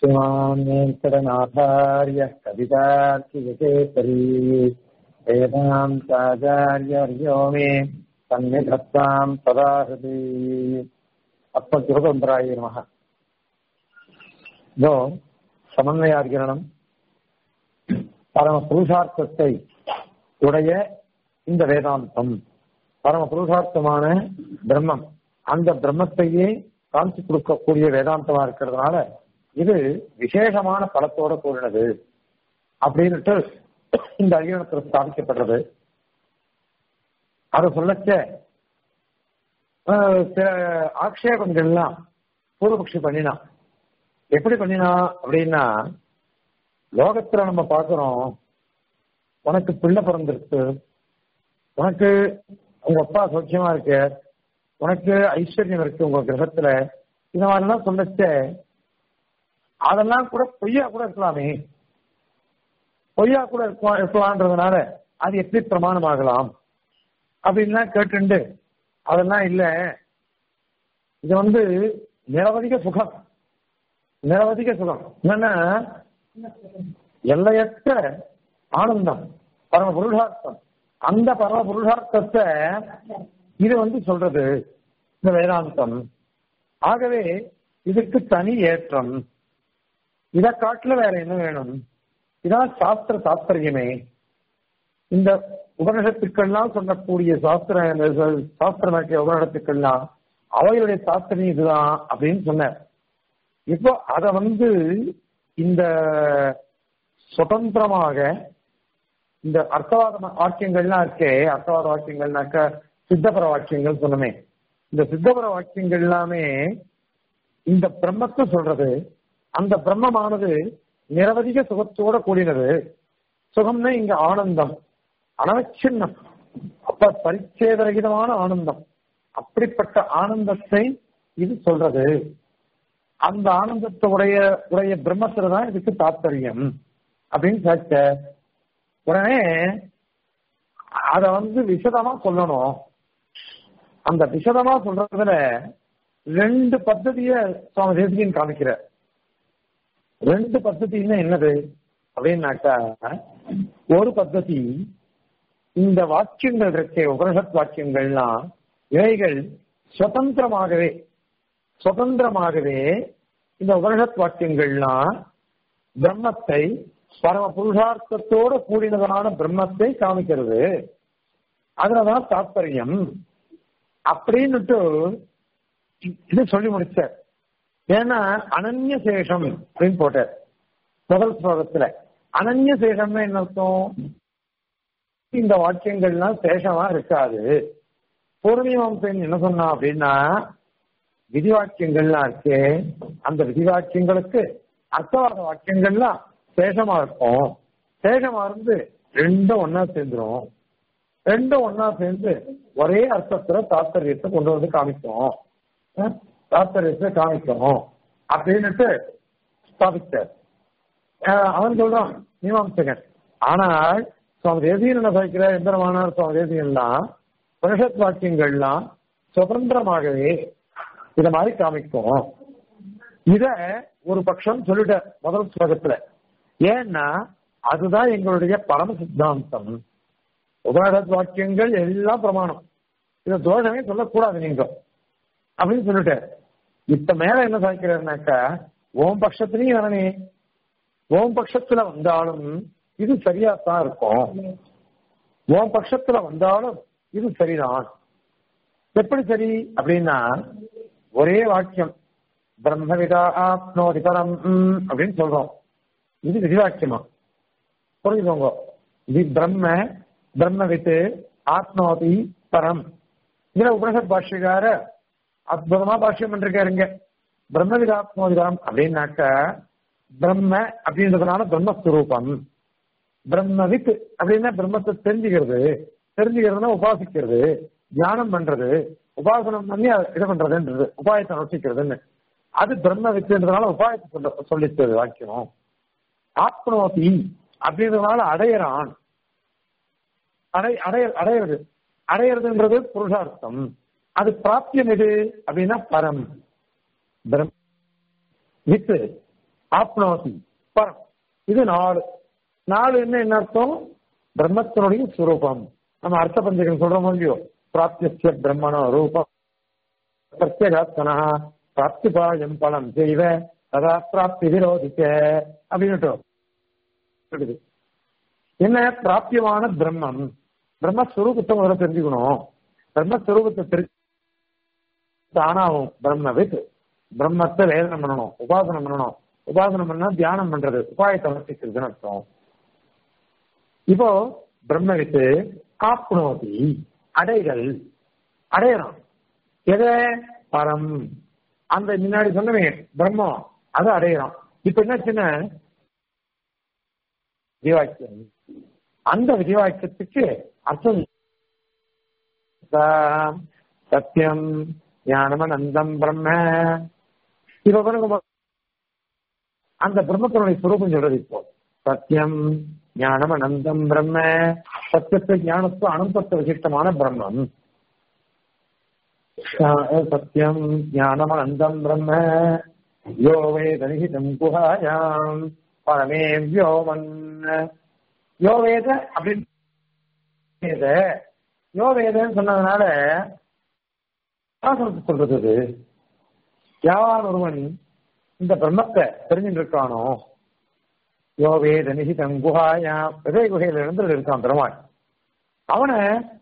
श्रीमान् वेङ्कटनाथार्य कवितार्किविकेसरी वेदान्ताचार्यवर्यो मे सन्निधत्ताम् सदा हृदि அப்பத்ருதந்திராய நமக இதோ சமன்வயாதிகரணம் பரம புருஷார்த்தத்தை உடைய இந்த வேதாந்தம் பரம புருஷார்த்தமான பிரம்மம் அந்த பிரம்மத்தையே காமிச்சு கொடுக்கக்கூடிய வேதாந்தமா இருக்கிறதுனால இது விசேஷமான பலத்தோட கூடினது அப்படின்னுட்டு இந்த அதிகரணத்தில் ஸ்தாபிக்கப்படுறது அதை சொல்லச்ச சில ஆக்ஷேபங்கள்லாம் பூர்வபக்ஷி பண்ணினான் எப்படி பண்ணினா அப்படின்னா லோகத்துல நம்ம பாக்குறோம் உனக்கு பிள்ளை பிறந்திருக்கு உனக்கு உங்க அப்பா சௌக்கியமா இருக்கு உனக்கு ஐஸ்வர்யம் இருக்கு உங்க கிரகத்துல இந்த மாதிரிலாம் சொல்லச்ச அதெல்லாம் கூட பொய்யா கூட இருக்கலாமே பொய்யா கூட இருக்கலாம் இருக்கலான்றதுனால அது எப்படி பிரமாணமாகலாம் அப்படின்லாம் கேட்டுண்டு அதெல்லாம் இல்ல இது வந்து நிரவதிக சுகம் நிரவதிக சுகம் என்னன்னா எல்லையற்ற ஆனந்தம் பரம புருஷார்த்தம் அந்த பரம புருஷார்த்தத்தை இது வந்து சொல்றது இந்த வேதாந்தம் ஆகவே இதுக்கு தனி ஏற்றம் இதை காட்டுல வேற என்ன வேணும் இதான் சாஸ்திர தாத்பரியமே இந்த உபனிஷத்துக்கள்லாம் சொல்லக்கூடிய சாஸ்திர சாஸ்திரமாக்கிய உபனிஷத்துக்கள்லாம் அவைகளுடைய சாஸ்திரம் இதுதான் அப்படின்னு சொன்னார் இப்போ அத வந்து இந்த சுதந்திரமாக இந்த அர்த்தவாத வாக்கியங்கள்லாம் இருக்கே அர்த்தவாத வாக்கியங்கள்னாக்க சித்தபர வாக்கியங்கள் சொன்னமே இந்த சித்தபர வாக்கியங்கள் எல்லாமே இந்த பிரம்மத்தை சொல்றது அந்த பிரம்மமானது நிரவதிக சுகத்தோட கூடினது சுகம்னா இங்க ஆனந்தம் அனவச்சின்னம் அப்ப பரிச்சேதரகிதமான ஆனந்தம் அப்படிப்பட்ட ஆனந்தத்தை இது சொல்றது அந்த ஆனந்தத்தை உடைய உடைய பிரம்மத்துல தான் இதுக்கு தாத்பரியம் அப்படின்னு கேட்ட உடனே அத வந்து விசதமா சொல்லணும் அந்த விசதமா சொல்றதுல ரெண்டு பద్ధதிய சுவாமி தேசிகன் காமிக்கிற ரெண்டு பద్ధதின்னா என்னது அப்படின்னாக்கா ஒரு பద్ధதி இந்த வாக்கியங்கள் இருக்கே உபனிஷத் வாக்கியங்கள்லாம் இவைகள் சுதந்திரமாகவே சுதந்திரமாகவே இந்த உபனிஷத் வாக்கியங்கள்லாம் பிரம்மத்தை பரம புருஷார்த்தத்தோட கூடினதான பிரம்மத்தை காமிக்கிறது அதுலதான் தாற்பயம் அப்படின்னுட்டு இது சொல்லி முடிச்சார் ஏன்னா அனன்ய சேஷம் அப்படின்னு போட்டார் முதல் ஸ்லோகத்துல அனன்ய சேஷம்னா என்ன அர்த்தம் இந்த வாக்கியங்கள்லாம் சேஷமா இருக்காது பூர்வீமாசன் என்ன சொன்னா அப்படின்னா விதி வாக்கியங்கள்லாம் இருக்கு அந்த விதி வாக்கியங்களுக்கு அர்த்தவாத வாக்கியங்கள்லாம் சேஷமா இருக்கும் சேஷமா இருந்து ரெண்டும் ஒன்னா சேர்ந்துரும் ரெண்டும் ஒன்னா சேர்ந்து ஒரே அர்த்தத்துல தாத்பரியத்தை கொண்டு வந்து காமிக்கும் தாத்பரியத்தை காமிக்கும் அப்படின்னுட்டு ஸ்தாபிச்சார் அவன் சொல்றான் மீமாம்சகன் ஆனால் சுவாமி தேசியன் என்ன சகிக்கிற எந்திரமானார் சுவாமி தேசியன்லாம் புருஷத் வாக்கியங்கள்லாம் சுதந்திரமாகவே இத மாதிரி காமிக்கும் இத ஒரு பட்சம் சொல்லிட்ட முதல் ஸ்லோகத்துல ஏன்னா அதுதான் எங்களுடைய பரம சித்தாந்தம் உபனிஷத் வாக்கியங்கள் எல்லாம் பிரமாணம் இத தோஷமே சொல்லக்கூடாது நீங்க அப்படின்னு சொல்லிட்டு இப்ப மேல என்ன சாய்க்கிறாருனாக்கா ஓம் பட்சத்திலையும் வரனே ஓம் பட்சத்துல வந்தாலும் இது சரியாத்தான் இருக்கும் ஓம் பட்சத்துல வந்தாலும் இது சரிதான் எப்படி சரி அப்படின்னா ஒரே வாக்கியம் பிரம்மவிதா ஆப்னோதி பரம் அப்படின்னு சொல்றோம் இது விதிவாக்கியமா புரிஞ்சுக்கோங்க இது பிரம்ம பிரம்மவித்து ஆத்மோதி பரம் இதுல உபனிஷத் பாஷ்யக்கார அற்புதமா பாஷ்யம் பண்ணிருக்காருங்க பிரம்மவிதாத்மோதி பரம் அப்படின்னாக்க பிரம்ம அப்படின்றதுனால பிரம்மஸ்வரூபம் பிரம்மவித் அப்படின்னா பிரம்மத்தை தெரிஞ்சுக்கிறது தெரிஞ்சுக்கிறதுனா உபாசிக்கிறது தியானம் பண்றது உபாசனம் பண்ணி இது பண்றதுன்றது உபாயத்தை நொச்சிக்கிறதுன்னு அது பிரம்ம வித்துன்றதுனால உபாயத்தை சொல்ல சொல்லித்தது வாக்கியம் ஆத்மனோதி அப்படின்றதுனால அடையறான் அடை அடைய அடையிறது அடையிறதுன்றது புருஷார்த்தம் அது பிராப்தியம் எது அப்படின்னா பரம் பிரம் வித்து ஆப்னோதி பரம் இது நாலு நாலு என்ன என்ன அர்த்தம் பிரம்மத்தினுடைய சுரூபம் நம்ம அர்த்த பஞ்சகம் சொல்றோம் இல்லையோ பிராப்திய பிரம்மணோ ரூபம் பிரத்யகாத்மனா பிராப்திபாயம் பலம் செய்வ ததா பிராப்தி விரோதிக்க அப்படின்னுட்டு இருக்குது. என்ன பிராப்தியமான பிரம்மம் பிரம்மஸ்வரூபத்தை முதல்ல தெரிஞ்சுக்கணும் பிரம்மஸ்வரூபத்தை தெரிஞ்சு தானாகும் பிரம்மவித் பிரம்மத்தை வேதனை பண்ணணும் உபாசனம் பண்ணணும் உபாசனம் பண்ணா தியானம் பண்றது உபாயத்தை வர்த்திக்கிறதுன்னு அர்த்தம் இப்போ பிரம்மவித்து ஆப்னோதி அடைகள் அடையறான் எதை பரம் அந்த முன்னாடி சொன்னவே பிரம்மம் அதை அடையறான் இப்ப என்னாச்சுன்னா விதிவாக்கியம் அந்த விதிவாக்கியத்துக்கு அர்த்தம் ச- சத்தியம் ஞானமனந்தம் பிரம்ம இப்ப பாருங்க அந்த பிரம்மத்தினுடைய சுரூபம் சொல்றது இப்போ சத்தியம் ஞானம் அனந்தம் பிரம்ம சத்தியத்தை ஞானத்து அனந்தத்தை விசிஷ்டமான பிரம்மம் சத்தியம் ஞானம் அனந்தம் பிரம்ம யோ வேதனிஹிதம் குஹாயாம் பரமே யோவன் யோ வேத அப்படின்னு வேத யோ வேதன்னு சொன்னதுனால சாசனத்தை சொல்றது அது யார் ஒருவன் இந்த பிரம்மத்தை தெரிஞ்சுட்டு இருக்கானோ யோ வேத நிகிதம் குஹாயா விதை குகையில இருந்து இருக்கான் பெருமாள் அவனை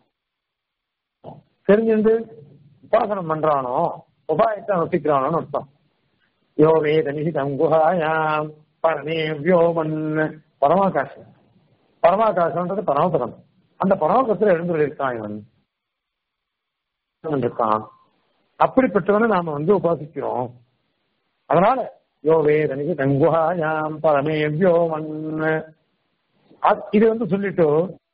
தெரிஞ்சுட்டு உபாசனம் பண்றானோ உபாயத்தை வசிக்கிறானோன்னு அர்த்தம் யோ வேத நிகிதம் குஹாயாம் பரமே வியோமன் பரமாகாசம் பரமாகாசம்ன்றது பரமபதம் அந்த பரமபதத்துல எழுந்து இருக்கான் இவன் இருக்கான் அப்படிப்பட்டவனை நாம வந்து உபாசிக்கிறோம் அதனால யோ வேதனிக்கு தங்குஹாயாம் பரமே வியோமன் அ- இது வந்து சொல்லிட்டு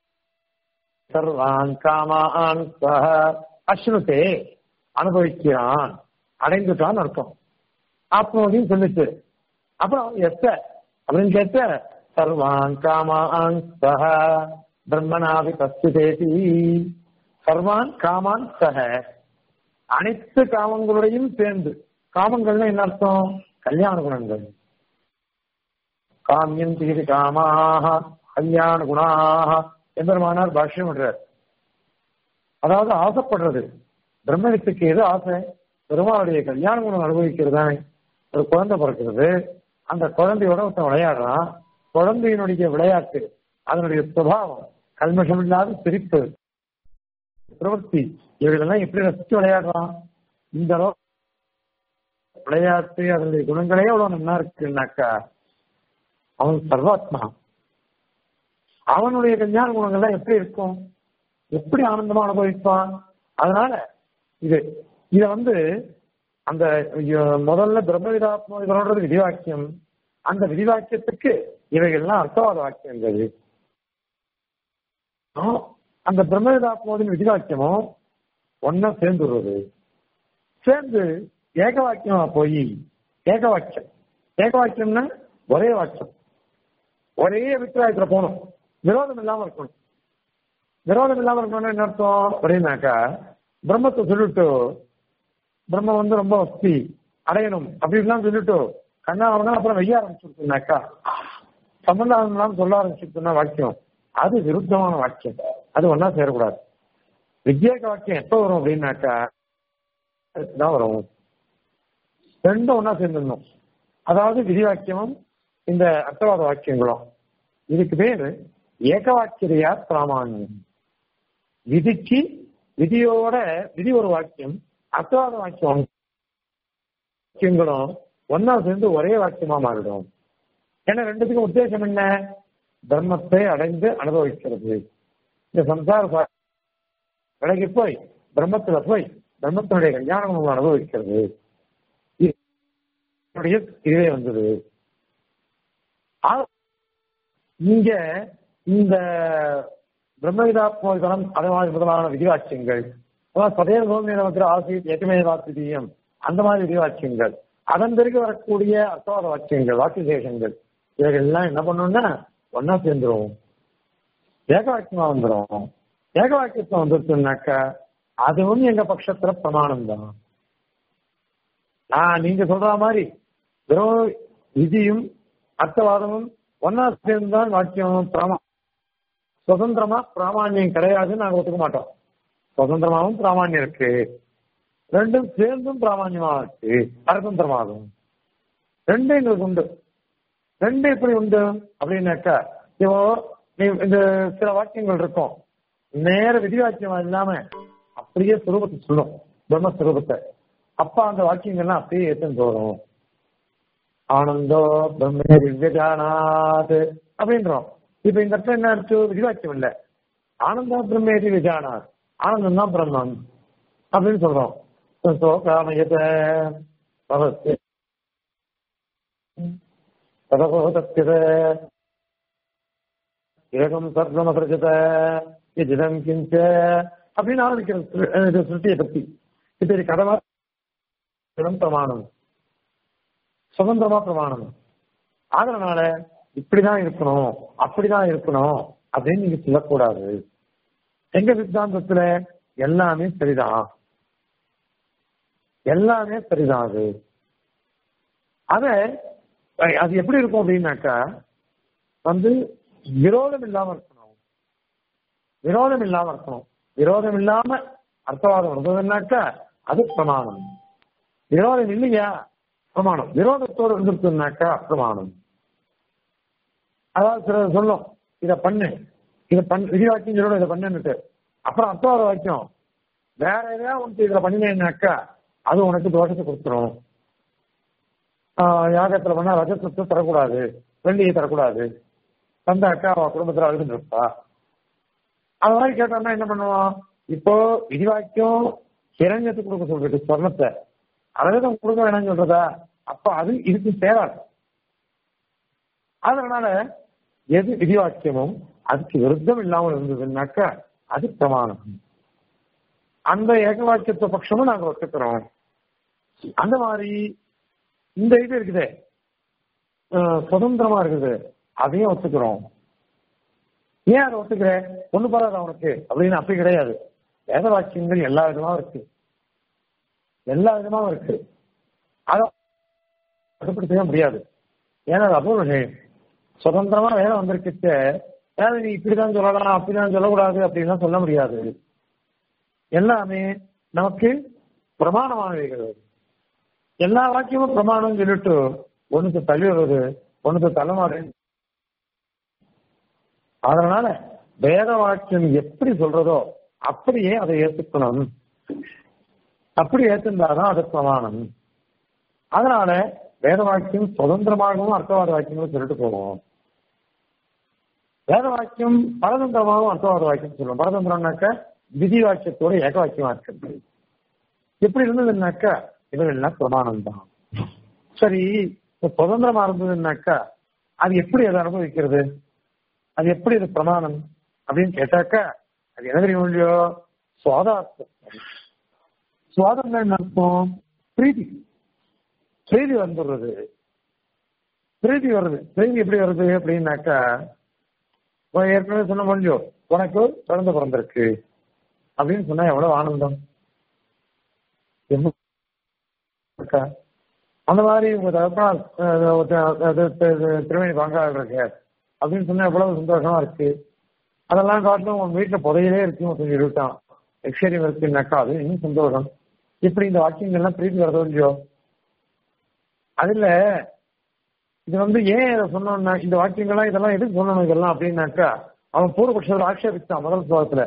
சர்வான் காமான் சஹ அஸ்னுதே அனுபவிக்கிறான் அடைந்துட்டான் அர்த்தம் ஆத்மோதியும் சொல்லிச்சு அப்புறம் எத்த அப்படின்னு கேட்ட சர்வான் காமான் சஹ பிரம்மனாவி பஸ்துதேதி சர்வான் காமான் சஹ அனைத்து காமங்களுடையும் சேர்ந்து காமங்கள்னா என்ன அர்த்தம் கல்யாண குணங்கள் காமியம் தீதி காமாக கல்யாண குணாக எம்பெருமானார் பாஷ்யம் பண்றார் அதாவது ஆசைப்படுறது பிரம்மத்துக்கு எது ஆசை பெருமாளுடைய கல்யாண குணம் அனுபவிக்கிறது தானே ஒரு குழந்தை பிறக்கிறது அந்த குழந்தையோட ஒருத்தன் விளையாடுறான் குழந்தையினுடைய விளையாட்டு அதனுடைய சுபாவம் கல்மஷம் இல்லாத சிரிப்பு பிரவர்த்தி இவைகளெல்லாம் எப்படி ரசித்து விளையாடுறான் இந்த அளவு விளையாட்டு அதனுடைய குணங்களே அவ்வளவு நல்லா இருக்குன்னாக்கா அவன் சர்வாத்மா அவனுடைய கல்யாண குணங்கள்லாம் எப்படி இருக்கும் எப்படி ஆனந்தமா அனுபவிப்பான் அதனால இது இத வந்து அந்த ஐயோ, முதல்ல பிரம்மவிதாத்மோதிகளோட விதிவாக்கியம் அந்த விதிவாக்கியத்துக்கு இவைகள்லாம் அர்த்தவாத வாக்கியங்கள் ஆ, அந்த பிரம்மவிதாத்மோதின் விதிவாக்கியமும் ஒன்னா சேர்ந்து வருவது சேர்ந்து ஏக வாக்கியமா போய் ஏக வாக்கியம் ஏக வாக்கியம்னா ஒரே வாக்கியம் ஒரே அபிப்பிராயத்துல போகணும் விரோதம் இல்லாம இருக்கணும் விரோதம் இல்லாம இருக்கணும்னா என்ன அர்த்தம் அப்படின்னாக்கா பிரம்மத்தை சொல்லிட்டு பிரம்மம் வந்து ரொம்ப வஸ்தி அடையணும் அப்படின்லாம் சொல்லிட்டு கண்ணா அவனா அப்புறம் வெய்ய ஆரம்பிச்சுருக்குனாக்கா சம்பந்தம் இல்லாம சொல்ல ஆரம்பிச்சுருக்குன்னா வாக்கியம் அது விருத்தமான வாக்கியம் அது ஒன்னா சேரக்கூடாது வித்யேக வாக்கியம் எப்ப வரும் அப்படின்னாக்கா தான் வரும் ரெண்டும் ஒன்னா சேர்ந்துடணும் அதாவது விதி வாக்கியமும் இந்த அர்த்தவாத வாக்கியங்களும் இதுக்கு பேரு ஏக வாக்கியதையா பிராமான்யம் விதிக்கு விதியோட விதி ஒரு வாக்கியம் அர்த்தவாத வாக்கியம் வாக்கியங்களும் ஒன்னா சேர்ந்து ஒரே வாக்கியமா மாறிடும் ஏன்னா ரெண்டுத்துக்கும் உத்தேசம் என்ன பிரம்மத்தை அடைந்து அனுபவிக்கிறது இந்த சம்சார சா- விலகி போய் பிரம்மத்துல போய் பிரம்மத்தினுடைய கல்யாணம் அனுபவிக்கிறது இது என்னுடைய இதுவே வந்தது ஆ- இங்க இந்த பிரம்மவிதாத்மோதனம் அதே மாதிரி முதலான விதிவாக்கியங்கள் அதாவது சதேவ கோமேதமத்திர ஆசிரியர் எட்டுமேதாத்திரியம் அந்த மாதிரி விதிவாக்கியங்கள் அதன் பிறகு வரக்கூடிய அர்த்தவாத வாக்கியங்கள் வாக்கிய சேஷங்கள் இவைகள் எல்லாம் என்ன பண்ணணும்னா ஒன்னா சேர்ந்துரும் ஏக வாக்கியமா வந்துடும் ஏக வாக்கியத்தை வந்துருச்சுனாக்கா அதுவும் எங்க பட்சத்துல பிரமாணம் தான் நான் நீங்க சொல்ற மாதிரி வெறும் விதியும் அர்த்தவாதமும் ஒன்னா சேர்ந்துதான் வாக்கியம் பிராமா சுதந்திரமா பிராமான்யம் கிடையாதுன்னு நாங்க ஒத்துக்க மாட்டோம் சுதந்திரமாவும் பிராமான்யம் இருக்கு ரெண்டும் சேர்ந்தும் பிராமான்யமா இருக்கு பரதந்திரமாகும் ரெண்டும் எங்களுக்கு உண்டு ரெண்டு எப்படி உண்டு அப்படின்னாக்கா இப்போ நீ இந்த சில வாக்கியங்கள் இருக்கும் நேர விதிவாக்கியம் இல்லாம அப்படியே சுரூபத்தை சொல்லும் பிரம்மஸ்வரூபத்தை அப்ப அந்த வாக்கியங்கள்லாம் அப்படியே ஏற்று வரும் ஆனந்தோ பிரம்மே திவ்யஜானாத் அப்படின்றோம் இப்ப இந்த இடத்துல என்ன இருக்கு விதிவாக்கியம் இல்ல ஆனந்தோ பிரம்மேதி விஜானாத் ஆனந்தம் தான் பிரம்மம் அப்படின்னு சொல்றோம் சோகாமயத பவஸ்ய ததபோதத்தியத ஏகம் சர்வமசர்ஜத எதிடம் கிஞ்ச அப்படின்னு ஆரம்பிக்கிற சிருஷ்டியை பத்தி இப்ப இது கடவா பிரமாணம் சுதந்திரமா பிரமாணம் அதனால இப்படிதான் இருக்கணும் அப்படிதான் இருக்கணும் அப்படின்னு நீங்க சொல்லக்கூடாது எங்க சித்தாந்தத்துல எல்லாமே சரிதான் எல்லாமே சரிதான் அது அத அது எப்படி இருக்கும் அப்படின்னாக்கா வந்து விரோதம் இல்லாம இருக்கணும் விரோதம் இல்லாம இருக்கணும் விரோதம் இல்லாம அர்த்தவாதம் இருந்ததுன்னாக்கா அது பிரமாணம் விரோதம் இல்லையா பிரமாணம் விரோதத்தோடு இருந்திருக்குனாக்கா பிரமாணம் அதாவது சில சொல்லும் இத பண்ணு இத பண்ண விதிவாக்கியம் சொல்லணும் இதை பண்ணுன்னுட்டு அப்புறம் அர்த்தவாத வாக்கியம் வேற எதாவது உனக்கு இதுல பண்ணினேன்னாக்கா அது உனக்கு தோஷத்தை கொடுத்துரும் யாகத்துல பண்ணா ரஜத்தை தரக்கூடாது வெள்ளியை தரக்கூடாது தந்தாக்கா அவ குடும்பத்துல அழுதுன்னு இருப்பா அது மாதிரி கேட்டோம்னா என்ன பண்ணுவான் இப்போ விதிவாக்கியம் கிரஞ்சத்துக்கு கொடுக்க சொல்றது சொர்ணத்தை ரஜதம் கொடுக்க வேணாம்னு சொல்றதா அப்ப அது இதுக்கு சேராது அதனால எது விதிவாக்கியமும் அதுக்கு விருத்தம் இல்லாமல் இருந்ததுன்னாக்கா அது பிரமாணம் அந்த ஏகவாக்கியத்துவ பட்சமும் நாங்க ஒத்துக்கிறோம் அந்த மாதிரி இந்த இது இருக்குது சுதந்திரமா இருக்குது அதையும் ஒத்துக்கிறோம் ஏன் அதை ஒத்துக்கிற ஒண்ணு பராது அவனுக்கு அப்படின்னு அப்படி கிடையாது வேத வாக்கியங்கள் எல்லா விதமாவும் இருக்கு எல்லா விதமாவும் இருக்கு அதை கட்டுப்படுத்தவே முடியாது ஏன்னா அது அபூர்வ விஷயம் சுதந்திரமா வேதம் வந்திருக்கிட்ட வேலை நீ இப்படிதான் சொல்லலாம் அப்படிதான் சொல்லக்கூடாது அப்படின்லாம் சொல்ல முடியாது எல்லாமே நமக்கு பிரமாணமானவைகள் எல்லா வாக்கியமும் பிரமாணம் சொல்லிட்டு ஒண்ணுக்கு தள்ளி வருவது ஒண்ணுக்கு தலைமாறு அதனால வேத வாக்கியம் எப்படி சொல்றதோ அப்படியே அதை ஏற்றுக்கணும் அப்படி ஏற்றிருந்தாதான் அது பிரமாணம் அதனால வேத வாக்கியம் சுதந்திரமாகவும் அர்த்தவாத வாக்கியங்களும் சொல்லிட்டு போவோம் வேத வாக்கியம் பரதந்திரமாகவும் அர்த்தவாத வாக்கியம் சொல்லுவோம் பரதந்திரம்னாக்க விதி வாக்கியத்தோட ஏக வாக்கியமா இருக்கு எப்படி இருந்ததுன்னாக்கா இவர்கள்லாம் பிரமாணம் தான் சரி இப்ப சுதந்திரமா இருந்ததுன்னாக்கா அது எப்படி அதை அனுபவிக்கிறது அது எப்படி அது பிரமாணம் அப்படின்னு கேட்டாக்கா அது என்ன தெரியும் இல்லையோ சுவாதார்த்தம் சுவாதம் என்ன அர்த்தம் பிரீதி பிரீதி வந்துடுறது பிரீதி வருது பிரீதி எப்படி வருது அப்படின்னாக்கா ஏற்கனவே சொன்ன முடியும் உனக்கு குழந்தை பிறந்திருக்கு அப்படின்னு சொன்னா எவ்வளவு ஆனந்தம் அந்த மாதிரி உங்க தகப்பனார் திருமணி பங்காளர் இருக்கு அப்படின்னு சொன்னா எவ்வளவு சந்தோஷமா இருக்கு அதெல்லாம் காட்டிலும் உன் வீட்டுல புதையிலே இருக்கு கொஞ்சம் இருட்டான் எக்ஸ்டீரியம் இருக்குன்னாக்கா அது இன்னும் சந்தோஷம் இப்படி இந்த வாக்கியங்கள்லாம் பிரீதி வரதோ இல்லையோ அதுல இது வந்து ஏன் இதை சொன்னோம்னா இந்த வாக்கியங்கள்லாம் இதெல்லாம் எதுக்கு சொல்லணும் இதெல்லாம் அப்படின்னாக்கா அவன் பூர்வபட்சத்தில் ஆட்சேபிச்சான் முதல் சுவாசத்துல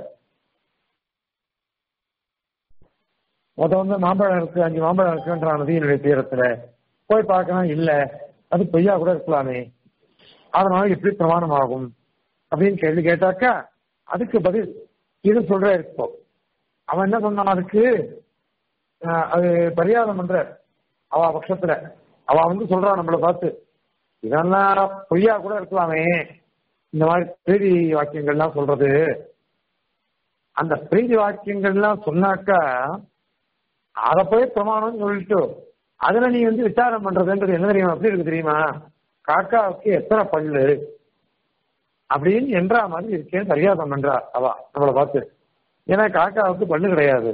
மொத்தம் வந்து மாம்பழம் இருக்கு அஞ்சு மாம்பழம் இருக்குன்றான் நதியினுடைய தீரத்துல போய் பார்க்கணும் இல்ல அது பொய்யா கூட இருக்கலாமே அதனால எப்படி பிரமாணம் ஆகும் அப்படின்னு கேள்வி கேட்டாக்கா அதுக்கு பதில் இது சொல்ற இப்போ அவன் என்ன சொன்னான் அதுக்கு அது பரியாதம் பண்ற அவ பட்சத்துல அவ வந்து சொல்றான் நம்மளை பார்த்து இதெல்லாம் பொய்யா கூட இருக்கலாமே இந்த மாதிரி பிரீதி வாக்கியங்கள்லாம் சொல்றது அந்த பிரீதி வாக்கியங்கள்லாம் சொன்னாக்கா அதை போய் பிரமாணம்னு சொல்லிட்டு அதுல நீ வந்து விசாரம் பண்றதுன்றது என்ன தெரியுமா எப்படி இருக்கு தெரியுமா காக்காவுக்கு எத்தனை பல்லு அப்படின்னு என்றா மாதிரி இருக்கேன் சரியாதம் பண்றா அவ நம்மளை பார்த்து ஏன்னா காக்காவுக்கு பல்லு கிடையாது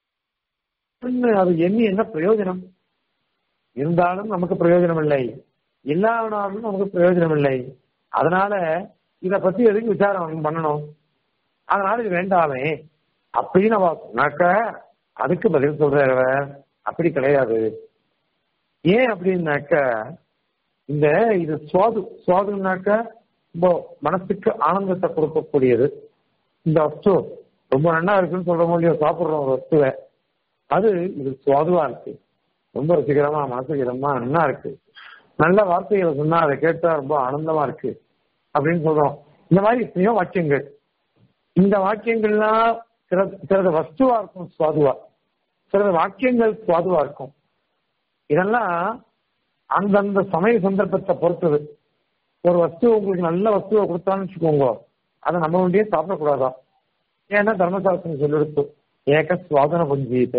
அது எண்ணி என்ன பிரயோஜனம் இருந்தாலும் நமக்கு பிரயோஜனம் இல்லை இல்லாதனாலும் நமக்கு பிரயோஜனம் இல்லை அதனால இத பத்தி எதுக்கு விசாரம் பண்ணணும் அதனால இது வேண்டாமே அப்படின்னு அவ சொன்னாக்க அதுக்கு பதில் சொல்ற அப்படி கிடையாது ஏன் அப்படின்னாக்க இந்த இது சுவாது சுவாதுனாக்க ரொம்ப மனசுக்கு ஆனந்தத்தை கொடுக்கக்கூடியது இந்த வஸ்து ரொம்ப நல்லா இருக்குன்னு சொல்ற முடியும் சாப்பிடுற ஒரு வஸ்துவை அது இது சுவாதுவா இருக்கு ரொம்ப ருசிகரமா மனசுக்கு ரொம்ப நல்லா இருக்கு நல்ல வார்த்தைகளை சொன்னா அதை கேட்டா ரொம்ப ஆனந்தமா இருக்கு அப்படின்னு சொல்றோம் இந்த மாதிரி எத்தனையோ வாக்கியங்கள் இந்த வாக்கியங்கள்லாம் சில சிலது வஸ்துவா இருக்கும் சுவாதுவா சிலது வாக்கியங்கள் சுவாதுவா இருக்கும் இதெல்லாம் அந்தந்த சமய சந்தர்ப்பத்தை பொறுத்தது ஒரு வஸ்து உங்களுக்கு நல்ல வஸ்துவை கொடுத்தான்னு வச்சுக்கோங்க அதை நம்ம வேண்டியே சாப்பிடக்கூடாதா ஏன்னா தர்மசாஸ்திரம் சொல்லெடுத்து ஏக சுவாதன புஞ்சீத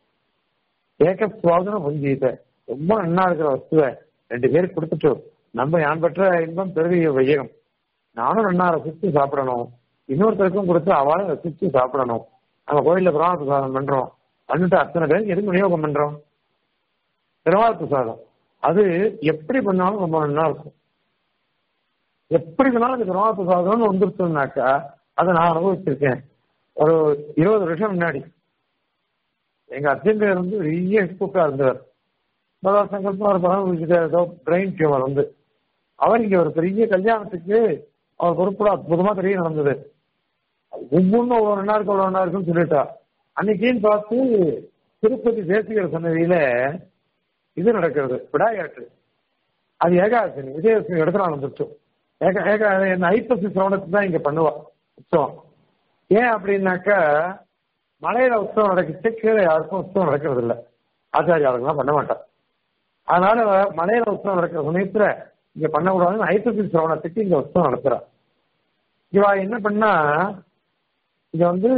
ஏக சுவாதன புஞ்சீத ரொம்ப நன்னா இருக்கிற வஸ்துவை ரெண்டு பேருக்கு கொடுத்துட்டு நம்ம யான் பெற்ற இன்பம் பெருவி வையகம் நானும் நன்னா ரசிச்சு சாப்பிடணும் இன்னொருத்தருக்கும் கொடுத்து அவளும் ரசிச்சு சாப்பிடணும் நம்ம கோயில்ல பிராண பிரசாதம் பண்றோம் பண்ணிட்டு அத்தனை பேருக்கு எதுக்கு விநியோகம் பண்றோம் பெருமாள் பிரசாதம் அது எப்படி பண்ணாலும் ரொம்ப நல்லா இருக்கும் எப்படி பண்ணாலும் அந்த பெருமாள் பிரசாதம்னு வந்துருச்சுனாக்கா அதை நான் அனுபவிச்சிருக்கேன் ஒரு இருபது வருஷம் முன்னாடி எங்க அத்தியங்கர் வந்து பெரிய எக்ஸ்போக்கா இருந்தவர் மதா சங்கல்பம் ஒரு படம் ஏதோ பிரெயின் டியூமர் வந்து அவர் இங்க ஒரு பெரிய கல்யாணத்துக்கு அவர் பொறுப்புல அற்புதமா தெரிய நடந்தது ஒவ்வொன்றும் ஒரு ஒன்றா இருக்கு ஒரு ஒன்றா இருக்குன்னு சொல்லிட்டா அன்னைக்குன்னு பார்த்து திருப்பதி தேசிகர் சன்னதியில இது நடக்கிறது விடாயாட்டு அது ஏகாதசனி விஜயதசமி இடத்துல நடந்துச்சு ஏக ஏக என்ன ஐப்பசி சிரவணத்துக்கு தான் இங்க பண்ணுவா உற்சவம் ஏன் அப்படின்னாக்கா மலையில உற்சவம் நடக்குச்சு கீழே யாருக்கும் உற்சவம் நடக்கிறது இல்லை ஆச்சாரியாளுங்கெல்லாம் பண்ண மாட்டான் அதனால மலையில உற்சவம் நடக்கிற சமயத்துல இங்க பண்ணக்கூடாதுன்னு ஐப்பசி சிரவணத்துக்கு இங்க உற்சவம் நடத்துறா இவா என்ன பண்ணா இங்க வந்து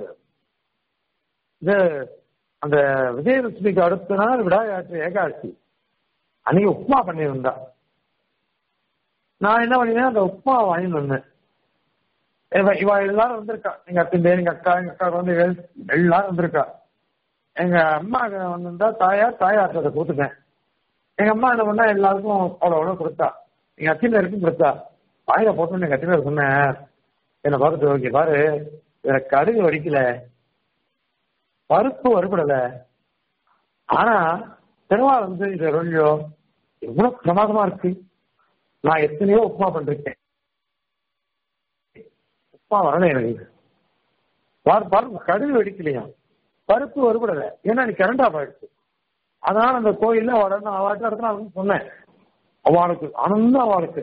இது அந்த விஜயலட்சுமிக்கு அடுத்த நாள் விடாயாற்று ஏகாட்சி அன்னைக்கு உப்மா பண்ணியிருந்தா நான் என்ன பண்ணினேன் அந்த உப்மா வாங்கிட்டு வந்தேன் இவ இவ எல்லாரும் வந்திருக்கா எங்க அத்தின் எங்க அக்கா எங்க அக்கா குழந்தைகள் எல்லாரும் வந்திருக்கா எங்க அம்மா வந்திருந்தா தாயார் தாயார் அதை கொடுத்துட்டேன் எங்க அம்மா என்ன பண்ணா எல்லாருக்கும் அவ்வளோ அவ்வளோ கொடுத்தா எங்க அத்தினருக்கும் கொடுத்தா வாயில போட்டு எங்க அத்தினர் சொன்னேன் என்னை பார்த்துட்டு ஓகே பாரு இதுல கடுகு வடிக்கல பருப்பு வறுபடல ஆனா பெருமாள் வந்து இது ரொல்லியோ எவ்வளவு பிரமாதமா இருக்கு நான் எத்தனையோ உப்புமா பண்ணிருக்கேன் உப்புமா வரல எனக்கு பருப்பு கடுகு வெடிக்கலையா பருப்பு வறுபடல ஏன்னா நீ கரண்ட் ஆஃப் ஆயிடுச்சு அதனால அந்த கோயில்ல உடனே அவாட்டு இடத்துல அவனுக்கு சொன்னேன் அவளுக்கு ஆனந்தம் அவளுக்கு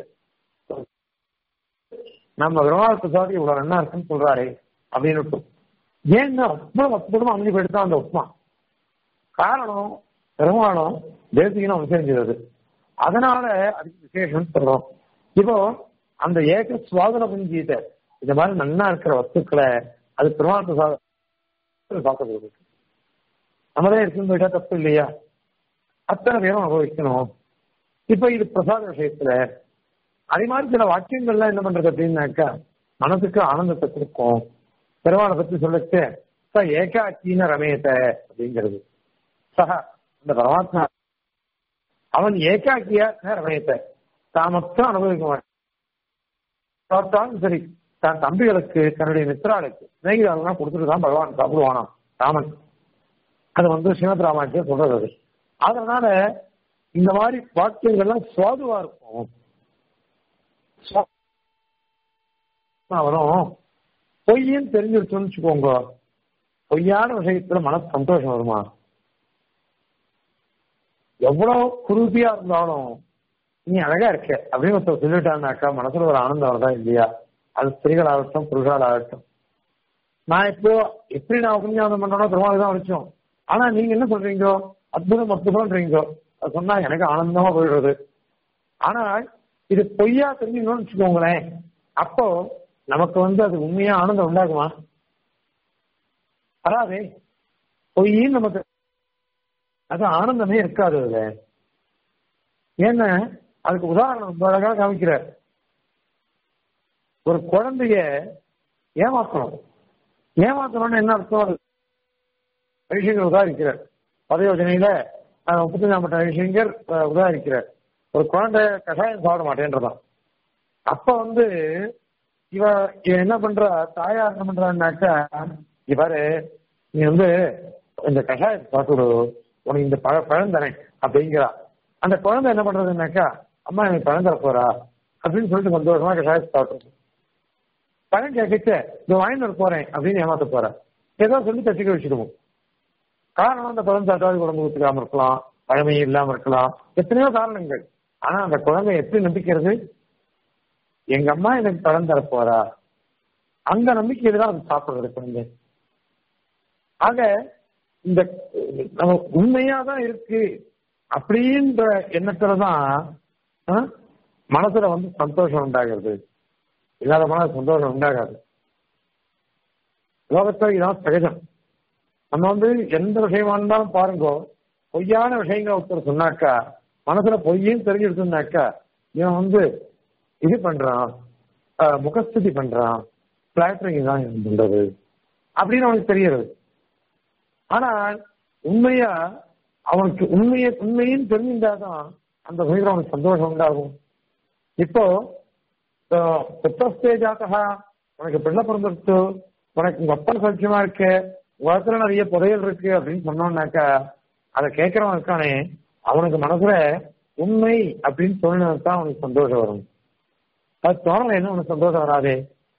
நம்ம விரவாத பிரசாதி இவ்வளவு நல்லா இருக்குன்னு சொல்றாரு அப்படின்னு ஏன்னா அவ்வளவு அற்புதமா அமைஞ்சு போயிட்டு தான் அந்த உப்மா காரணம் பெருமானம் தேசிகனும் அனுசரிஞ்சது அதனால அதுக்கு விசேஷம் சொல்றோம் இப்போ அந்த ஏக சுவாதன புஞ்சீத இந்த மாதிரி நல்லா இருக்கிற வஸ்துக்களை அது பெருமாள் பிரசாதம் பார்க்கறது நம்மளே இருக்குன்னு போயிட்டா தப்பு இல்லையா அத்தனை பேரும் அனுபவிக்கணும் இப்ப இது பிரசாத விஷயத்துல அதே மாதிரி சில வாக்கியங்கள்லாம் என்ன பண்றது அப்படின்னாக்கா மனசுக்கு ஆனந்தத்தை கொடுக்கும் பெருமாளை பத்தி சொல்லிட்டு ச ஏகாக்கீன ரமேத அப்படிங்கிறது சக இந்த பரமாத்மா அவன் ஏகாக்கியா ரமேத்த தான் மட்டும் அனுபவிக்க மாட்டான் சரி தன் தம்பிகளுக்கு தன்னுடைய மித்திராளுக்கு சிநேகிதாளெல்லாம் கொடுத்துட்டு தான் பகவான் சாப்பிடுவானாம் ராமன் அது வந்து ஸ்ரீமத் ராமாயணத்தை சொல்றது அது அதனால இந்த மாதிரி வாக்கியங்கள்லாம் சுவாதுவா இருக்கும் வரும் பொய்ன்னு தெரிஞ்சிருச்சுன்னு வச்சுக்கோங்க பொய்யான விஷயத்துல மனசு சந்தோஷம் வருமா எவ்வளவு குருதியா இருந்தாலும் நீ அழகா இருக்க அப்படின்னு ஒருத்தர் சொல்லிட்டான்னாக்கா மனசுல ஒரு ஆனந்தம் வருதா இல்லையா அது ஸ்திரீகள் ஆகட்டும் புருஷால் ஆகட்டும் நான் இப்போ எப்படி நான் உபன்யாசம் பண்றேனோ பெருமாள் தான் வச்சோம் ஆனா நீங்க என்ன சொல்றீங்க அற்புதம் அற்புதம்ன்றீங்க அது சொன்னா எனக்கு ஆனந்தமா போயிடுறது ஆனா இது பொய்யா தெரிஞ்சுக்கணும்னு வச்சுக்கோங்களேன் அப்போ நமக்கு வந்து அது உண்மையா ஆனந்தம் உண்டாகுமா வராதே பொய்ன்னு நமக்கு அது ஆனந்தமே இருக்காது அதுல ஏன்னா அதுக்கு உதாரணம் ரொம்ப அழகா காமிக்கிறார் ஒரு குழந்தைய ஏமாத்தணும் ஏமாத்தணும்னு என்ன அர்த்தம் அது ரவிசங்கர் உதாரிக்கிறார் பதயோஜனையில முப்பத்தஞ்சாம் பட்ட ரவிசங்கர் உதாரிக்கிறார் ஒரு குழந்தை கஷாயம் சாப்பிட மாட்டேன்றதான் அப்ப வந்து இவ இவ என்ன பண்றா தாயார் என்ன பண்றான்னாக்கா இவரு நீ வந்து இந்த கஷாயத்தை சாப்பிடு உனக்கு இந்த பழ பழம் தரேன் அப்படிங்கிறா அந்த குழந்தை என்ன பண்றதுன்னாக்கா அம்மா எனக்கு பழம் தர போறா அப்படின்னு சொல்லிட்டு சந்தோஷமா கஷாயத்தை சாப்பிடுறது பழம் கேட்கச்ச இது வாங்கிட்டு வர போறேன் அப்படின்னு ஏமாத்த போற ஏதோ சொல்லி தச்சுக்க வச்சுடுவோம் காரணம் அந்த பழம் சாப்பிட்டாது உடம்பு ஒத்துக்காம இருக்கலாம் பழமை இல்லாம இருக்கலாம் எத்தனையோ காரணங்கள் ஆனா அந்த குழந்தை எப்படி நம்பிக்கிறது எங்க அம்மா எனக்கு பழம் தர போறா அந்த நம்பிக்கையில தான் அது சாப்பிடுறது குழந்தை ஆக இந்த நம்ம உண்மையா தான் இருக்கு அப்படின்ற எண்ணத்துலதான் ஆ, மனசுல வந்து சந்தோஷம் உண்டாகிறது இல்லாத மன சந்தோஷம் உண்டாகாது லோகத்துல இதான் சகஜம் நம்ம வந்து எந்த விஷயமா இருந்தாலும் பாருங்க பொய்யான விஷயங்களை ஒருத்தர் சொன்னாக்கா மனசுல பொய்யும் தெரிஞ்சிருக்குனாக்கா இவன் வந்து இது பண்றான் ஆஹ், முகஸ்துதி பண்றான் பிளாட்டரிங் தான் இவன் பண்றது அப்படின்னு அவனுக்கு தெரிகிறது ஆனால் உண்மையா அவனுக்கு உண்மையை உண்மையும் தெரிஞ்சிருந்தாதான் அந்த வகையில் அவனுக்கு சந்தோஷம் உண்டாகும் இப்போ புத்தஸ்தே ஜாத்தகா உனக்கு பிள்ளை பிறந்துருச்சு உனக்கு உங்க அப்பா சௌக்கியமா இருக்கு உலகத்துல நிறைய புதையல் இருக்கு அப்படின்னு சொன்னோம்னாக்கா அதை கேட்கறவன் இருக்கானே அவனுக்கு மனசுல உண்மை அப்படின்னு சொன்னதான் அவனுக்கு சந்தோஷம் வரும் அது தோணல என்ன உனக்கு சந்தோஷம் வராதே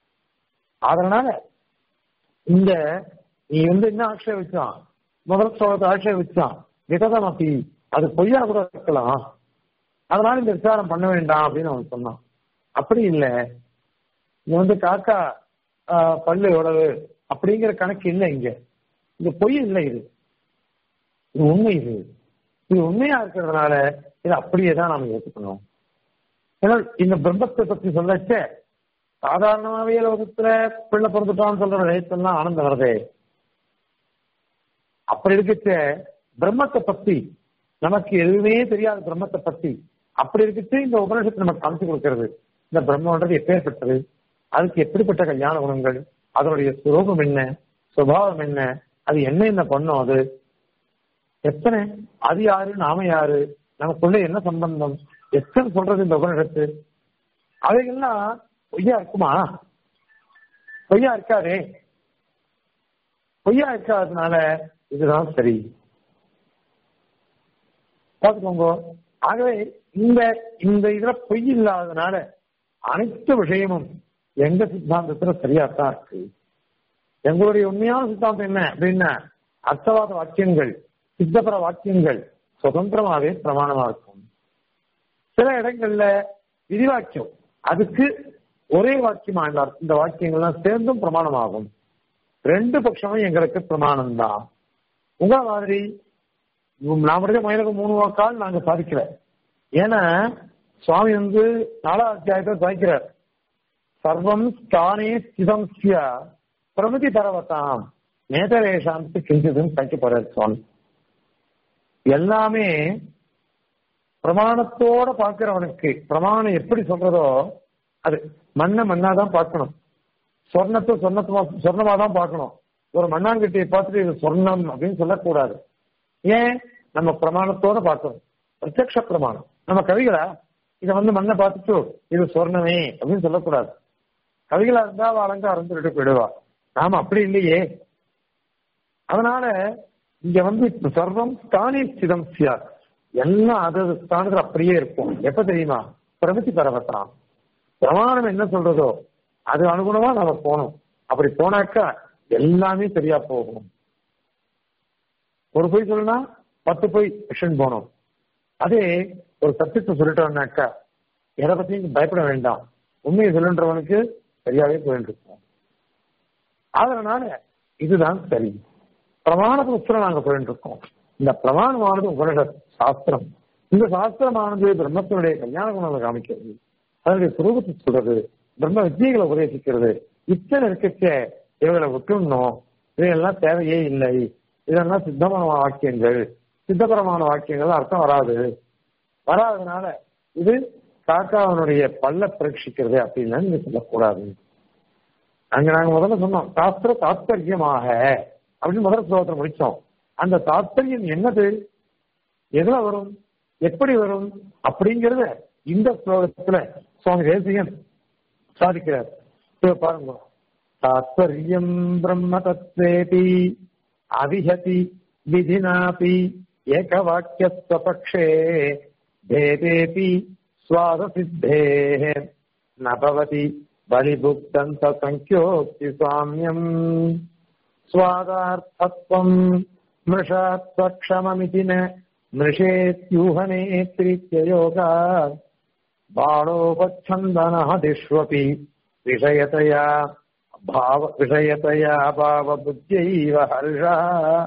அதனால இந்த நீ வந்து என்ன ஆட்சேபிச்சான் முதல் ஸ்லோகத்தை ஆட்சேபிச்சான் விகதம் அப்படி அது பொய்யா கூட இருக்கலாம் அதனால இந்த விசாரம் பண்ண வேண்டாம் அப்படின்னு அவன் சொன்னான் அப்படி இல்லை இது வந்து காக்கா ஆஹ், பல்லு எவ்வளவு அப்படிங்கிற கணக்கு இல்லை இங்க இது பொய் இல்லை இது இது உண்மை இது இது உண்மையா இருக்கிறதுனால இது அப்படியே தான் நாம ஏற்றுக்கணும் ஏன்னா இந்த பிரம்மத்தை பத்தி சொல்லச்ச சாதாரணமாவே லோகத்துல பிள்ளை பிறந்துட்டான்னு சொல்ற விஷயத்தெல்லாம் ஆனந்தம் வருதே அப்படி இருக்கச்ச பிரம்மத்தை பத்தி நமக்கு எதுவுமே தெரியாத பிரம்மத்தை பத்தி அப்படி இருக்கச்சு இந்த உபநிஷத்து நமக்கு காமிச்சு கொடுக்கிறது இந்த பிரம்மன்றது எப்பேற்பட்டது அதுக்கு எப்படிப்பட்ட கல்யாண குணங்கள் அதனுடைய சுரூபம் என்ன சுபாவம் என்ன அது என்ன என்ன பண்ணும் அது எத்தனை அது யாரு நாம யாரு நமக்குள்ள என்ன சம்பந்தம் எத்தனை சொல்றது இந்த உபநிஷத்து அவைகள்லாம் பொய்யா இருக்குமா பொய்யா இருக்காதே பொய்யா இருக்காததுனால இதுதான் சரி பார்த்துக்கோங்க ஆகவே இந்த இந்த இதுல பொய் இல்லாததுனால அனைத்து விஷயமும் எங்க சித்தாந்தத்துல சரியாத்தான் இருக்கு எங்களுடைய உண்மையான சித்தாந்தம் என்ன அப்படின்னா அர்த்தவாத வாக்கியங்கள் சித்தபர வாக்கியங்கள் சுதந்திரமாவே பிரமாணமா இருக்கும் சில இடங்கள்ல விதிவாக்கியம் அதுக்கு ஒரே வாக்கியமா இந்த அர்த்த- இந்த வாக்கியங்கள்லாம் சேர்ந்தும் பிரமாணமாகும் ரெண்டு பட்சமும் எங்களுக்கு பிரமாணம் தான் உங்க மாதிரி நான் படிச்ச மயிலுக்கு மூணு வாக்கால் நாங்க சாதிக்கல ஏன்னா சுவாமி வந்து நாலாம் அத்தியாயத்தை சாதிக்கிறார் சர்வம் ஸ்தானே ஸ்திதம் சிய பிரமிதி பரவத்தாம் நேதரேஷாந்தி கிஞ்சிதும் சாய்க்க போறார் சுவாமி எல்லாமே பிரமாணத்தோட பார்க்கிறவனுக்கு பிரமாணம் எப்படி சொல்றதோ அது மண்ணை மண்ணா தான் பார்க்கணும் சொர்ணத்தை சொர்ணத்துமா சொர்ணமா தான் பார்க்கணும் ஒரு மண்ணாங்கட்டியை பார்த்துட்டு இது சொர்ணம் அப்படின்னு சொல்லக்கூடாது ஏன் நம்ம பிரமாணத்தோட பார்க்கணும் பிரத்யக்ஷ பிரமாணம் நம்ம கவிகளா இதை வந்து மண்ணை பார்த்துட்டு இது சொர்ணமே அப்படின்னு சொல்லக்கூடாது கவிகளா இருந்தா அவ அலங்காரம் சொல்லிட்டு போயிடுவா நாம அப்படி இல்லையே அதனால இங்க வந்து இப்ப சர்வம் ஸ்தானே ஸ்திதம் சியார் எல்லாம் அது அது ஸ்தானத்துல அப்படியே இருக்கும் எப்ப தெரியுமா பிரமித்தி பரவத்தான் பிரமாணம் என்ன சொல்றதோ அது அனுகுணமா நாம போகணும் அப்படி போனாக்கா எல்லாமே சரியா போகும் ஒரு பொய் சொல்லணும்னா பத்து பொய் விஷன் போகணும் அதே ஒரு சத்தியத்தை சொல்லிட்டோம்னாக்கா எதை பத்தியும் பயப்பட வேண்டாம் உண்மையை சொல்லுன்றவனுக்கு சரியாவே போயிட்டு இருக்கும் அதனால இதுதான் சரி பிரமாண புஸ்தகம் நாங்க போயிட்டு இருக்கோம் இந்த பிரமாணமானது உபனிஷத் சாஸ்திரம் இந்த சாஸ்திரமானது பிரம்மத்தினுடைய கல்யாண குணங்களை காமிக்கிறது அதனுடைய சுரூபத்தை சொல்றது பிரம்ம வித்தியைகளை உபதேசிக்கிறது இத்தனை இருக்கச்ச இவங்களை விட்டுணும் இவையெல்லாம் தேவையே இல்லை இதெல்லாம் சித்தமான வாக்கியங்கள் சித்தபரமான வாக்கியங்கள் அர்த்தம் வராது வராதனால இது காக்காவனுடைய பல்ல பரீட்சிக்கிறது அப்படின்னு நீங்க சொல்லக்கூடாது அங்க நாங்க முதல்ல சொன்னோம் சாஸ்திர தாத்பரியமாக அப்படின்னு முதல் ஸ்லோகத்தை முடிச்சோம் அந்த தாத்பரியம் என்னது எதுல வரும் எப்படி வரும் அப்படிங்கறத இந்த ஸ்லோகத்துல சுவாமி தேசிகன் சாதிக்கிறார் இப்ப பாருங்க தாத்பரியம் பிரம்ம தத்வேபி அவிஹதி விதினாபி ஏகவாக்கியஸ்வபக்ஷே भेदेऽपि स्वादसिद्धेः न भवति बलिभुक्तन्तसङ्ख्योक्ति स्वाम्यम् स्वादार्थत्वम् मृषात्वक्षममिति न मृषेत्यूहनेत्रीत्ययोगा बाणोपच्छन्दनः दिष्वपि विषयतया भाव विषयतया भावबुद्ध्यैव हर्षः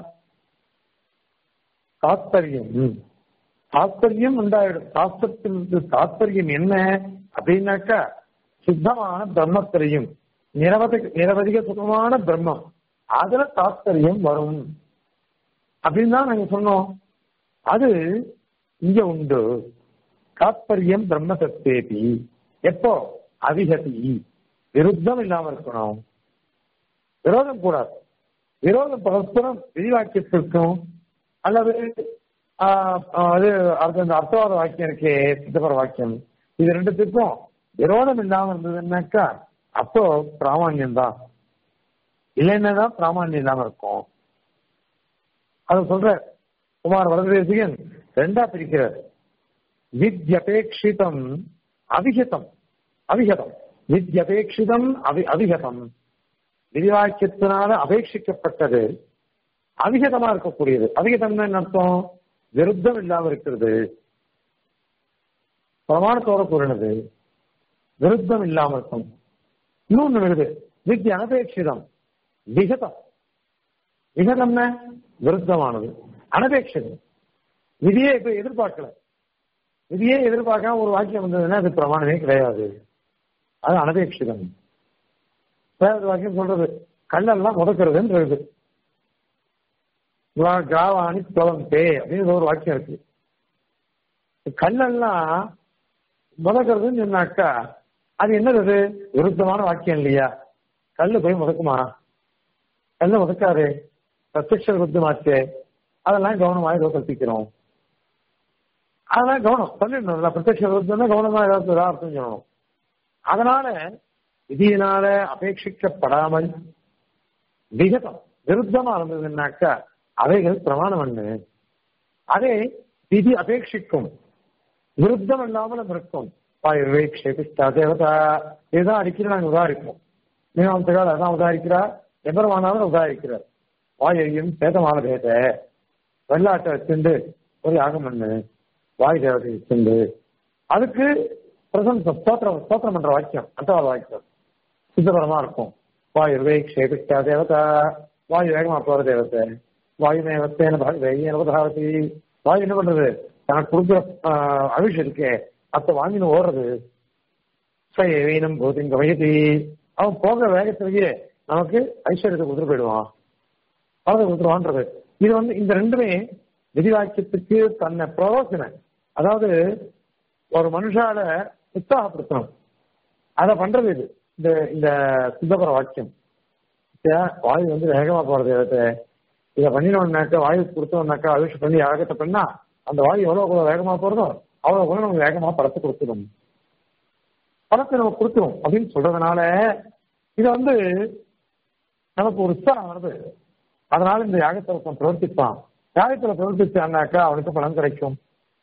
தாத்பரியம் தாத்பரியம் உண்டாயிடும் தாத்பரியத்துக்கு தாத்பரியம் என்ன அப்படின்னாக்கா சுத்தமான பிரம்மத்திலையும் நிரவதி நிரவதிக சுகமான பிரம்மம் அதுல தாத்பரியம் வரும் அப்படின்னு தான் நாங்க சொன்னோம் அது இங்க உண்டு தாத்பரியம் பிரம்ம சத்தேபி எப்போ அதிகதி விருத்தம் இல்லாம இருக்கணும் விரோதம் கூடாது விரோதம் பரஸ்பரம் விரிவாக்கியத்திற்கும் அல்லது அது அந்த அர்த்தவாத வாக்கியம் இருக்கே சித்தபர வாக்கியம் இது ரெண்டுத்துக்கும் விரோதம் இல்லாம இருந்ததுன்னாக்கா அப்போ பிராமணியம் தான் இல்லைன்னா தான் பிராமணியம் இல்லாம இருக்கும் அது சொல்ற குமார் வரதேசிகன் ரெண்டா பிரிக்கிறார் வித்யபேட்சிதம் அவிஹிதம் அவிஹதம் வித்யபேட்சிதம் அவி அவிஹதம் விரிவாக்கியத்தினால அபேட்சிக்கப்பட்டது அவிகதமா இருக்கக்கூடியது அவிகதம்னா என்ன அர்த்தம் விருத்தம் இல்லாம இருக்கிறது பிரமாணத்தோட கூறினது விருத்தம் இல்லாம இருக்கும் இன்னொன்னு வருது வித்ய அனபேட்சிதம் விகதம் விகதம்னா விருத்தமானது அனபேட்சிதம் விதியே இப்ப எதிர்பார்க்கல விதியே எதிர்பார்க்காம ஒரு வாக்கியம் வந்ததுன்னா அது பிரமாணமே கிடையாது அது அனபேட்சிதம் வாக்கியம் சொல்றது கல்லெல்லாம் முதக்கிறதுன்னு இருக்குது கிராவாணி துவந்தே அப்படின்னு ஒரு வாக்கியம் இருக்கு கல்லெல்லாம் முதக்கிறதுன்னு சொன்னாக்கா அது என்னது விருத்தமான வாக்கியம் இல்லையா கல்லு போய் முதக்குமா கல்லு முதக்காரு பிரத்யக்ஷ விருத்தமாச்சே அதெல்லாம் கவனமாக ஏதோ கற்பிக்கிறோம் அதெல்லாம் கவனம் சொல்லிடணும்ல பிரத்யக்ஷ விருத்தம்னா கவனமா ஏதாவது அர்த்தம் சொல்லணும் அதனால விதியினால அபேட்சிக்கப்படாமல் விகதம் விருத்தமா இருந்ததுன்னாக்கா அவைகள் பிரமாணம் என்ன அதே விதி அபேட்சிக்கும் விருத்தம் இல்லாமல் இருக்கும் பாயுர்வேக்ஷேபிஷ்டா தேவதா இதுதான் அடிக்கிற நாங்கள் உதாரிப்போம் மீனாந்தகால் அதான் உதாரிக்கிறார் எபரமானாலும் உதாரிக்கிறார் வாயையும் சேதமான பேத வெள்ளாட்டை வச்சுண்டு ஒரு யாகம் பண்ணு வாய் தேவதை வச்சுண்டு அதுக்கு பிரசன்சம் ஸ்தோத்திரம் ஸ்தோத்திரம் பண்ற வாக்கியம் அந்தவாத வாக்கியம் சித்தபரமா இருக்கும் வாயுர்வேக்ஷேபிஷ்டா தேவதா வாயு வேகமா போற தேவத்தை வாயு மேவத்தேன வேகவதாவதி வாயு என்ன பண்றது தனக்கு கொடுக்குற அவிஷ் இருக்கே அத்தை வாங்கின்னு ஓடுறது வீணம் போதிங்க வயதி அவன் போகிற வேகத்திலேயே நமக்கு ஐஸ்வர்யத்தை கொடுத்துட்டு போயிடுவான் பணத்தை கொடுத்துருவான்றது இது வந்து இந்த ரெண்டுமே விதிவாக்கியத்துக்கு தன்னை பிரவோசனை அதாவது ஒரு மனுஷால உற்சாகப்படுத்தணும் அதை பண்றது இது இந்த இந்த சித்தபுர வாக்கியம் வாயு வந்து வேகமா போறது இடத்தை இதை பண்ணினோம்னாக்கா வாயு கொடுத்தோம்னாக்கா அவிஷ் பண்ணி யாகத்தை பண்ணா அந்த வாயு எவ்வளவு கூட வேகமா போறதோ அவ்வளவு கூட நமக்கு வேகமா படத்தை கொடுத்துடும் படத்தை நம்ம கொடுத்துரும் அப்படின்னு சொல்றதுனால இதை வந்து நமக்கு ஒரு உற்சாகம் வருது அதனால இந்த யாகத்தை ஒருத்தன் பிரவர்த்திப்பான் யாகத்துல பிரவர்த்திச்சான்னாக்கா அவனுக்கு பலன் கிடைக்கும்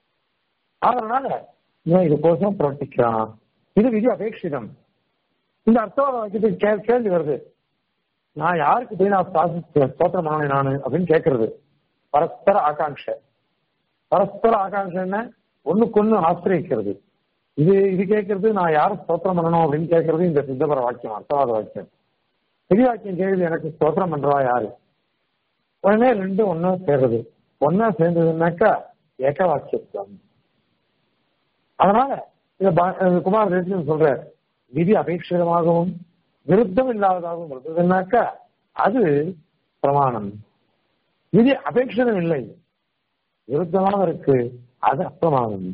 அதனால இவன் இதுக்கோசம் பிரவர்த்திக்கிறான் இது விதி அபேட்சிதம் இந்த அர்த்தவாத வாக்கியத்துக்கு கேள்வி வருது நான் யாருக்கு போய் நான் ஸ்தோத்திரம் பண்ணணும் நானு அப்படின்னு கேட்கறது பரஸ்பர ஆகாங்ஷ பரஸ்பர ஆகாங்ஷ என்ன ஒண்ணுக்கு ஒண்ணு ஆசிரியக்கிறது இது இது கேட்கறது நான் யாரும் ஸ்தோத்திரம் பண்ணணும் அப்படின்னு கேட்கறது இந்த சித்தபர வாக்கியம் அர்த்தவாத வாக்கியம் பெரிய வாக்கியம் கேள்வி எனக்கு ஸ்தோத்திரம் பண்றவா யாரு உடனே ரெண்டு ஒன்னா சேர்றது ஒன்னா சேர்ந்ததுன்னாக்கா ஏக வாக்கியம் அதனால இந்த குமார் ரேஷன் சொல்ற விதி அபேட்சிதமாகவும் விருத்தம் இல்லாததாகவும் இருந்ததுன்னாக்கா அது பிரமாணம் விதி அபேட்சிதம் இல்லை விருத்தமாக இருக்கு அது அப்பிரமாணம்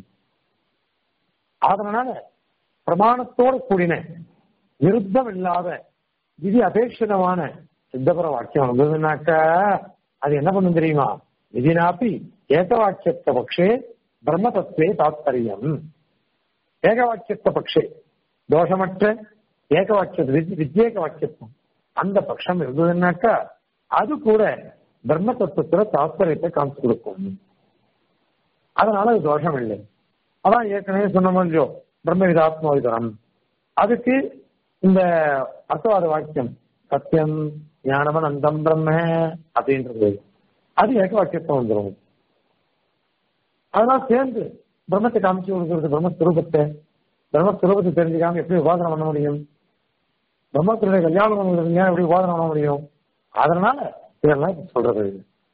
அதனால பிரமாணத்தோடு கூடின விருத்தம் இல்லாத விதி அபேட்சிதமான சித்தபர வாக்கியம் வந்ததுனாக்கா அது என்ன பண்ணும் தெரியுமா விதினாப்பி ஏக வாக்கியத்த பட்சே பிரம்ம தத்துவே தாத்பரியம் ஏகவாக்கியத்த பட்சே தோஷமற்ற ஏகவாக்கிய வித்யேக வாக்கியத்துவம் அந்த பட்சம் இருந்ததுன்னாக்கா அது கூட பிரம்ம தத்துவத்துல தாத்பரியத்தை காமிச்சு கொடுக்கும் அதனால அது தோஷம் இல்லை அதான் ஏற்கனவே சொன்ன மாதிரி பிரம்ம விதாத்மவிதனம் அதுக்கு இந்த அர்த்தவாத வாக்கியம் சத்தியம் ஞானவன் அந்தம் பிரம்ம அப்படின்றது அது ஏக வாக்கியத்துவம் வந்துடும் அதனால சேர்ந்து பிரம்மத்தை காமிச்சு கொடுக்கறது பிரம்மஸ்வரூபத்தை பிரம்மஸ்வரூபத்தை தெரிஞ்சுக்காம எப்படி உபாதனை பண்ண முடியும் பிரம்மத்தினுடைய கல்யாணம் பண்ணுறது எப்படி உபாதனை பண்ண முடியும் அதனால இதெல்லாம் இப்ப சொல்றது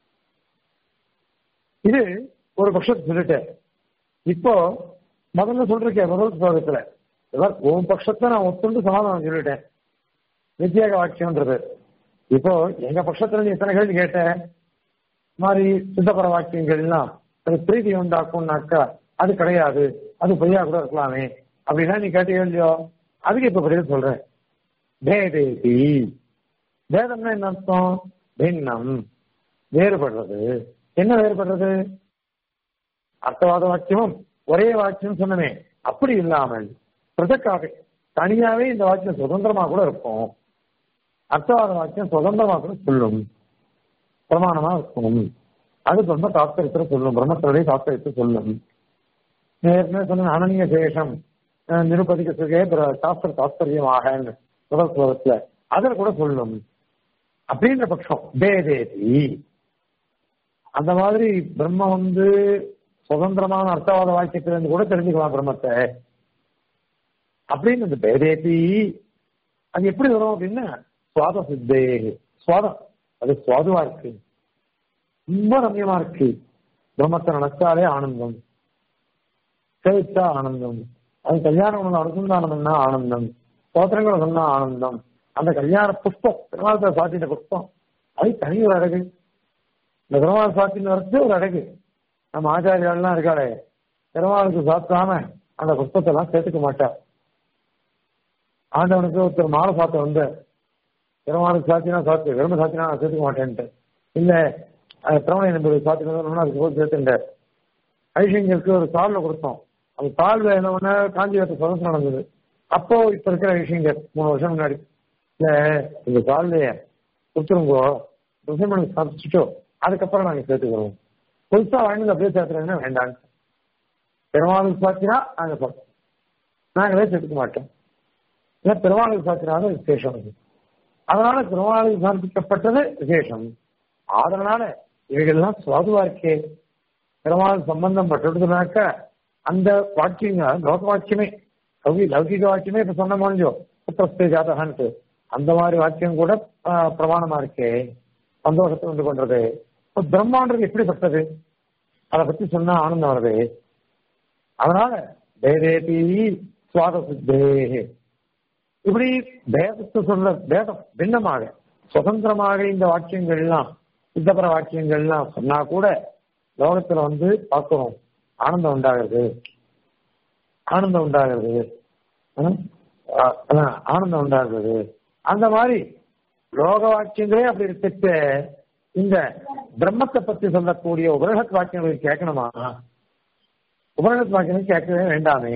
இது ஒரு பட்சத்தை சொல்லிட்டேன் இப்போ முதல்ல சொல்றேன் முதல் ஸ்லோகத்துல இவர் உன் பட்சத்தை நான் ஒத்துண்டு சமாதானம் சொல்லிட்டேன் வித்தியாக வாக்கியம்ன்றது இப்போ எங்க பட்சத்துல நீ எத்தனை கேள்வி கேட்ட மாதிரி சித்தப்பர வாக்கியங்கள்லாம் அது பிரீதி உண்டாக்கும்னாக்கா அது கிடையாது அது பொய்யா கூட இருக்கலாமே அப்படின்னா நீ கேட்டீங்க இல்லையோ அதுக்கு இப்ப பதில் சொல்றேன் பேதேதி பேதம்னா என்ன அர்த்தம் பின்னம் வேறுபடுறது என்ன வேறுபடுறது அர்த்தவாத வாக்கியமும் ஒரே வாக்கியம் சொன்னமே அப்படி இல்லாமல் பிரதக்காக தனியாவே இந்த வாக்கியம் சுதந்திரமா கூட இருக்கும் அர்த்தவாத வாக்கியம் சுதந்திரமா கூட சொல்லும் பிரமாணமா இருக்கும் அது பிரம்ம தாத்பரியத்தை சொல்லும் பிரம்மத்தினுடைய தாத்பரியத்தை சொல்லும் ஏற்கனவே சொன்ன அனன்ய சேஷம் நிருபதிக்க சுகே சாஸ்திர தாத்பரியமாக முதல் ஸ்லோகத்துல அதில் கூட சொல்லும் அப்படின்ற பட்சம் பேதேதி அந்த மாதிரி பிரம்ம வந்து சுதந்திரமான அர்த்தவாத வாக்கியத்திலிருந்து கூட தெரிஞ்சுக்கலாம் பிரம்மத்தை அப்படின்னு இந்த பேதேதி அது எப்படி வரும் அப்படின்னா சுவாத சித்தே சுவாதம் அது சுவாதுவா இருக்கு ரொம்ப ரம்யமா இருக்கு பிரம்மத்தை நினைச்சாலே ஆனந்தம் சேவிச்சா ஆனந்தம் அது கல்யாணம் அனுசந்தானம்னா ஆனந்தம் ஸ்தோத்திரங்களை சொன்னா ஆனந்தம் அந்த கல்யாண புஷ்பம் பெருமாள் சாத்தின புஷ்பம் அது தனி ஒரு அழகு இந்த பெருமாள் சாத்தின வரது ஒரு அழகு நம்ம ஆச்சாரியெல்லாம் இருக்காளே பெருமாளுக்கு சாத்தாம அந்த புஷ்பத்தை எல்லாம் சேர்த்துக்க மாட்டா ஆண்டவனுக்கு ஒருத்தர் மாலை சாத்த வந்த பெருமாளுக்கு சாத்தினா சாத்து வெறும சாத்தினா நான் சேர்த்துக்க மாட்டேன்ட்டு இல்ல திரவணை நம்பர் சாத்தினா அதுக்கு போய் சேர்த்துட்டார் ஐஷியங்களுக்கு ஒரு தாழ்ல கொடுத்தோம் அந்த தாழ்ல என்ன பண்ண காஞ்சிபுரத்து சதசம் நடந்தது அப்போ இப்ப இருக்கிற ஐஷியங்கர் மூணு வருஷம் முன்னாடி இல்ல இந்த தாழ்லைய கொடுத்துருங்கோ ரிசைன்மெண்ட் சாப்பிச்சுட்டோ அதுக்கப்புறம் நாங்க சேர்த்துக்கிறோம் புதுசா வாங்கி அப்படியே சேர்த்துறேன்னா வேண்டாம் பெருமாளுக்கு சாத்தினா நாங்க சாப்பிட்டோம் நாங்களே சேர்த்துக்க மாட்டோம் ஏன்னா பெருமாளுக்கு சாத்தினாலும் விசேஷம் அது அதனால பெருமாளுக்கு சமர்ப்பிக்கப்பட்டது விசேஷம் அதனால இவைகள்லாம் சுவாதுவா இருக்கே பெருமாள் சம்பந்தம் பட்டுடுதுனாக்க அந்த வாக்கியங்க லோக வாக்கியமே லௌகி லௌகிக வாக்கியமே இப்ப சொன்ன முடிஞ்சோ புத்தஸ்தே ஜாதகான்ட்டு அந்த மாதிரி வாக்கியம் கூட பிரமாணமா இருக்கே சந்தோஷத்தை உண்டு பண்றது இப்ப பிரம்மாண்டது எப்படிப்பட்டது அதை பத்தி சொன்னா ஆனந்தம் வருது அதனால பேதேதி சுவாத சித்தே இப்படி பேதத்தை சொல்ல பேதம் பின்னமாக சுதந்திரமாக இந்த வாக்கியங்கள்லாம் சித்தப்பர வாக்கியங்கள்லாம் சொன்னா கூட லோகத்துல வந்து பார்க்கிறோம் ஆனந்தம் உண்டாகிறது ஆனந்தம் உண்டாகிறது ஆனந்தம் உண்டாகிறது அந்த மாதிரி லோக வாக்கியங்களே அப்படி இருக்க இந்த பிரம்மத்தை பத்தி சொல்லக்கூடிய உபனிஷத் வாக்கியங்கள் கேட்கணுமா உபனிஷத் வாக்கியங்கள் கேட்கவே வேண்டாமே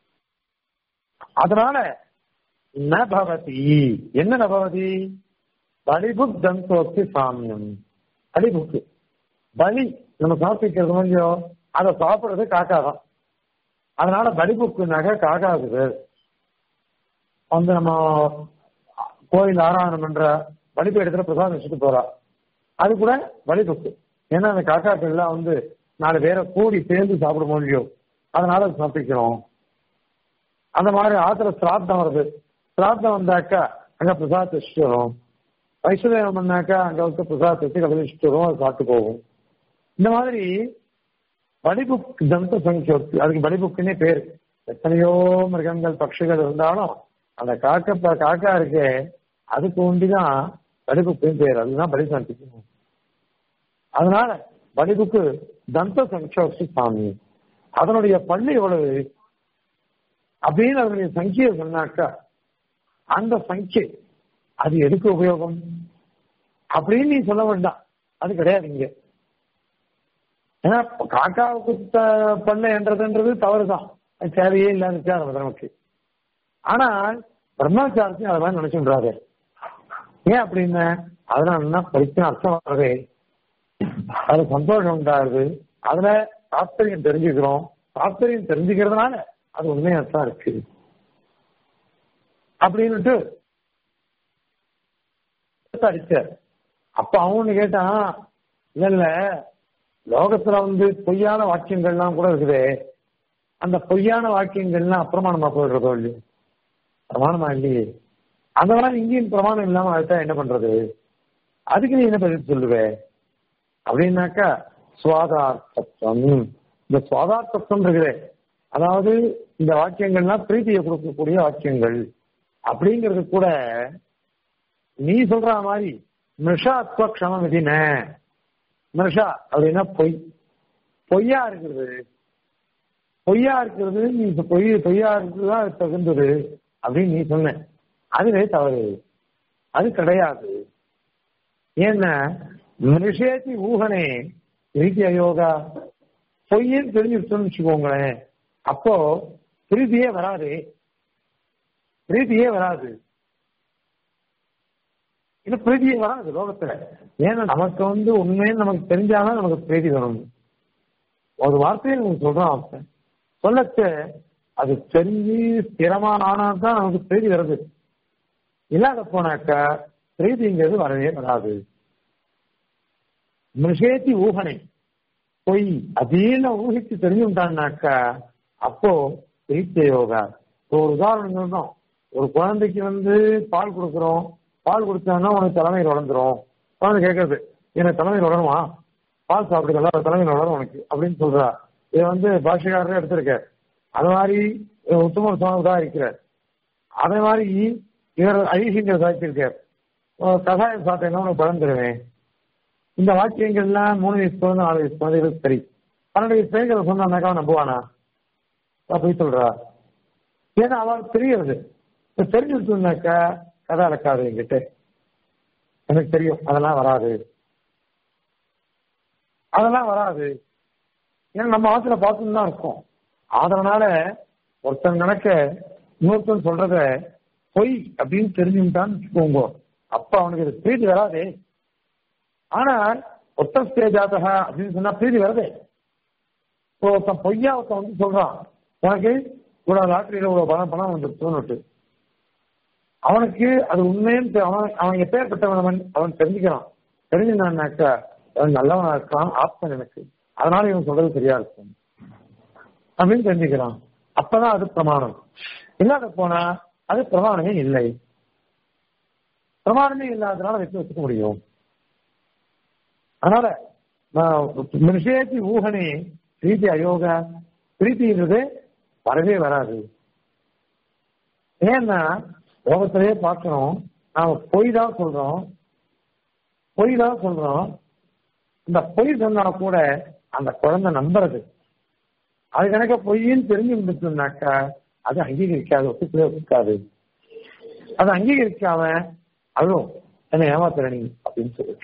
அதனால நபவதி என்ன நபவதி பலிபுக் தந்தோக்தி சாமியம் பலிபுக்கு பலி நம்ம சாப்பிக்கிறது கொஞ்சம் அதை சாப்பிடுறது காக்கா தான் அதனால பலிபுக்குனாக்க காக்காவுக்கு வந்து நம்ம கோயில் ஆராதனம் பண்ற பலிப்பு இடத்துல பிரசாதம் வச்சுட்டு போறா அது கூட பலிபுக்கு ஏன்னா அந்த காக்காக்கள் எல்லாம் வந்து நாலு பேரை கூடி சேர்ந்து சாப்பிட முடியும் அதனால அது சமர்ப்பிக்கிறோம் அந்த மாதிரி ஆத்திர சிராத்தம் வருது சிராத்தம் வந்தாக்கா அங்க பிரசாதத்தை வச்சுட்டு வரும் வைஷ்ணவம் பண்ணாக்கா அங்க வந்து பிரசாதத்தை வச்சு கதை வச்சுட்டு வரும் அது சாப்பிட்டு போகும் இந்த மாதிரி பலிபுக் தந்த சங்கோக்தி அதுக்கு பலிபுக்குன்னே பேரு எத்தனையோ மிருகங்கள் பட்சிகள் இருந்தாலும் அந்த காக்க காக்கா இருக்கே அதுக்கு ஒண்டிதான் பலிபுக்குன்னு பேர் அதுதான் பலி சமர்ப்பிக்கணும் அதனால பலிபுக்கு தந்த சங்கோக்தி சாமி அதனுடைய பள்ளி எவ்வளவு அப்படின்னு அதனுடைய சங்கியை சொன்னாக்கா அந்த சங்கை அது எதுக்கு உபயோகம் அப்படின்னு நீ சொல்ல வேண்டாம் அது கிடையாது இங்க ஏன்னா காக்காவுக்கு த- பண்ண என்றதுன்றது தவறுதான் அது தேவையே இல்லாத விசாரம் நமக்கு ஆனால் பிரம்மச்சாரத்தையும் அதை மாதிரி நினைச்சுன்றாரு ஏன் அப்படின்னா அதனால என்ன படிச்சு அர்த்தம் வர்றது அது சந்தோஷம் உண்டாகுது அதுல தாத்பரியம் தெரிஞ்சுக்கிறோம் தாத்பரியம் தெரிஞ்சுக்கிறதுனால அது உண்மையாத்தான் இருக்கு அப்படின்னுட்டு அடிச்சார் அப்ப அவனு கேட்டான் இல்ல இல்ல லோகத்துல வந்து பொய்யான வாக்கியங்கள்லாம் கூட இருக்குதே அந்த பொய்யான வாக்கியங்கள்லாம் அப்பிரமாணமா போயிடுறதோ இல்லையோ பிரமாணமா இல்லையே அந்த மாதிரி இங்கேயும் பிரமாணம் இல்லாம அதுதான் என்ன பண்றது அதுக்கு நீ என்ன பதில் சொல்லுவே அப்படின்னாக்கா சுவாதார்த்தம் இந்த சுவாதார்த்தம் இருக்குதே அதாவது இந்த வாக்கியங்கள்லாம் பிரீத்தியை கொடுக்கக்கூடிய வாக்கியங்கள் அப்படிங்கிறது கூட நீ சொல்ற மாதிரி மிருஷாத்வ க்ஷமம் விதின மிருஷா அப்படின்னா பொய் பொய்யா இருக்கிறது பொய்யா இருக்கிறது நீ இப்ப பொய் பொய்யா இருக்கிறது தான் தகுந்தது அப்படின்னு நீ சொன்ன அதுவே தவறு அது கிடையாது ஏன்னா மிருஷேத்தி ஊகனே பிரீத்தி அயோகா பொய்யன்னு தெரிஞ்சுட்டோம்னு வச்சுக்கோங்களேன் அப்போ பிரீத்தியே வராது பிரீத்தியே வராது இது பிரீதியே வராது லோகத்துல ஏன்னா நமக்கு வந்து உண்மைன்னு நமக்கு தெரிஞ்சாதான் நமக்கு பிரீதி வரும் ஒரு வார்த்தையை நமக்கு சொல்றான் அவன் சொல்லச்ச அது தெரிஞ்சு ஸ்திரமா ஆனா தான் நமக்கு பிரீதி வருது இல்லாத போனாக்கா பிரீதிங்கிறது வரவே வராது மிருஷேத்தி ஊகனை பொய் அதீன ஊகிச்சு தெரிஞ்சுட்டான்னாக்கா அப்போ பிரீத்திய யோகா ஒரு உதாரணம் சொல்றோம் ஒரு குழந்தைக்கு வந்து பால் கொடுக்குறோம் பால் கொடுத்தான்னா உனக்கு தலைமையில் வளர்ந்துரும் குழந்தை கேட்கறது எனக்கு தலைமையில் வளருமா பால் சாப்பிடுதல்ல தலைமையில் வளரும் உனக்கு அப்படின்னு சொல்றா இதை வந்து பாஷகாரரே எடுத்திருக்க அது மாதிரி உத்தம சுவாமிதான் இருக்கிறார் அதே மாதிரி இவர் ஐசிங்க சாய்ச்சிருக்கார் கஷாயம் சாப்பிட்டேன்னா உனக்கு பலன் தருவேன் இந்த வாக்கியங்கள்லாம் மூணு வயசு குழந்தை நாலு வயசு குழந்தைகளுக்கு சரி பன்னெண்டு வயசு பையன்களை சொன்னாக்கா அவன் நம்புவானா போய் சொல்றா ஏன்னா அவளுக்கு தெரியுது இப்ப தெரிஞ்சுட்டுனாக்கா கதை அளக்காது என்கிட்ட எனக்கு தெரியும் அதெல்லாம் வராது அதெல்லாம் வராது ஏன்னா நம்ம ஆத்துல பார்த்துன்னு தான் இருக்கோம் அதனால ஒருத்தன் நினைக்க இன்னொருத்தன் சொல்றத பொய் அப்படின்னு தெரிஞ்சுட்டான்னு வச்சுக்கோங்க அப்ப அவனுக்கு இது பிரீதி வராதே ஆனால் ஒத்த ஸ்டேஜாத்தக அப்படின்னு சொன்னா பிரீதி வருதே இப்போ ஒருத்தன் பொய்யா ஒருத்தன் வந்து சொல்றான் உனக்கு இவ்வளவு லாட்டரியில இவ்வளவு பணம் பணம் வந்து தோணுட்டு அவனுக்கு அது உண்மைன்னு தெ- அவன் அவன் எப்பேற்பட்டவன் அவன் அவன் தெரிஞ்சுக்கிறான் தெரிஞ்சுனான்னாக்கா அவன் நல்லவனா இருக்கான் ஆத்மன் எனக்கு அதனால இவன் சொல்றது சரியா இருக்கும் அப்படின்னு தெரிஞ்சுக்கிறான் அப்பதான் அது பிரமாணம் இல்லாத போனா அது பிரமாணமே இல்லை பிரமாணமே இல்லாதனால வச்சு வச்சுக்க முடியும் அதனால மிருஷேத்தி ஊகனே பிரீத்தி அயோக பிரீத்தின்றது வரவே வராது ஏன்னா லோகத்திலேயே பார்க்கணும் நாம பொய் தான் சொல்றோம் பொய் தான் சொல்றோம் இந்த பொய் சொன்னா கூட அந்த குழந்தை நம்புறது அது கணக்க பொய்ன்னு தெரிஞ்சு இருந்துச்சுனாக்கா அது அங்கீகரிக்காது ஒத்துக்கவே ஒத்துக்காது அது அங்கீகரிக்காம அதுவும் என்ன ஏமாத்துற நீ அப்படின்னு சொல்லிட்டு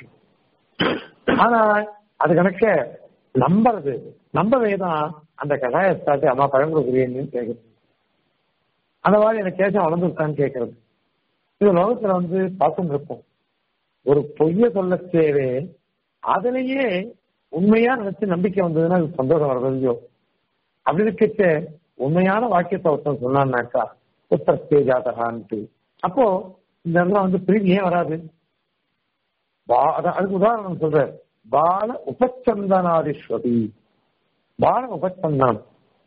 ஆனா அது கணக்க நம்புறது நம்பவே தான் அந்த கடாயத்தாட்டு அம்மா பழம் கொடுக்குறீன்னு கேட்குறது அந்த மாதிரி எனக்கு கேசம் வளர்ந்துருக்கான்னு கேட்கறது இது லோகத்துல வந்து பார்த்துட்டு இருப்போம் ஒரு பொய்ய சொல்ல தேவை அதுலயே உண்மையா நினைச்சு நம்பிக்கை வந்ததுன்னா அது சந்தோஷம் வர்றது இல்லையோ அப்படி இருக்க உண்மையான வாக்கியத்தை ஒருத்தன் சொன்னான்னாக்கா உத்தரஸ்தே ஜாதகான்ட்டு அப்போ இந்த இடத்துல வந்து பிரீதி ஏன் வராது பா- அத- அதுக்கு உதாரணம் சொல்றேன் பால உபச்சந்தனாதிஸ்வதி பால உபச்சந்தனம்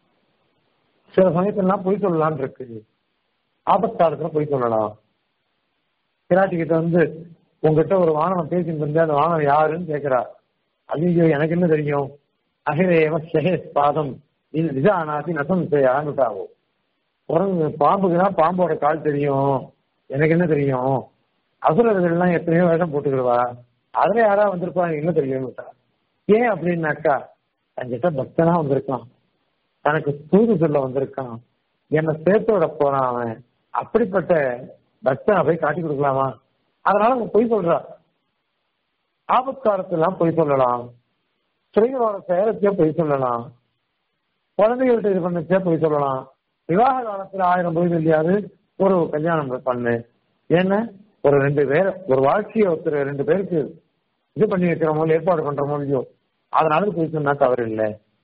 சில சமயத்திலாம் பொய் சொல்லலாம்னு இருக்கு ஆபத்தாரத்துல பொய் சொல்லலாம் பிராட்டி கிட்ட வந்து உங்ககிட்ட ஒரு வாகனம் பேசிட்டு இருந்தா அந்த வாகனம் யாருன்னு கேட்கிறா ஐயோ எனக்கு என்ன தெரியும் அகிரேவ ஷஹே பாதம் இது நிஜானாதி நசம் செய்யான்னுட்டாவோ குரங்கு பாம்புக்குன்னா பாம்போட கால் தெரியும் எனக்கு என்ன தெரியும் அசுரர்கள்லாம் எத்தனையோ வேஷம் போட்டுக்கிடுவா அதுல யாரா வந்திருப்பா எனக்கு என்ன தெரியும்னுட்டா ஏன் அப்படின்னாக்கா தங்கிட்ட பக்தனா வந்திருக்கான் தனக்கு தூது சொல்ல வந்திருக்கான் என்னை சேர்த்து விட போறான் அவன் அப்படிப்பட்ட பக்தனை போய் காட்டி கொடுக்கலாமா அதனால அவன் பொய் சொல்றா ஆபத்காலத்தெல்லாம் பொய் சொல்லலாம் ஸ்திரீகளோட சேரத்தையே போய் சொல்லலாம் குழந்தைகள்கிட்ட இது பண்ணச்சே போய் சொல்லலாம் விவாக காலத்துல ஆயிரம் போய் இல்லையாது ஒரு கல்யாணம் பண்ணு ஏன்னா ஒரு ரெண்டு பேர் ஒரு வாழ்க்கையை ஒருத்தர் ரெண்டு பேருக்கு இது பண்ணி வைக்கிறோமோ ஏற்பாடு பண்றோமோ இல்லையோ அதனால போய் சொன்னா தவறு இல்லை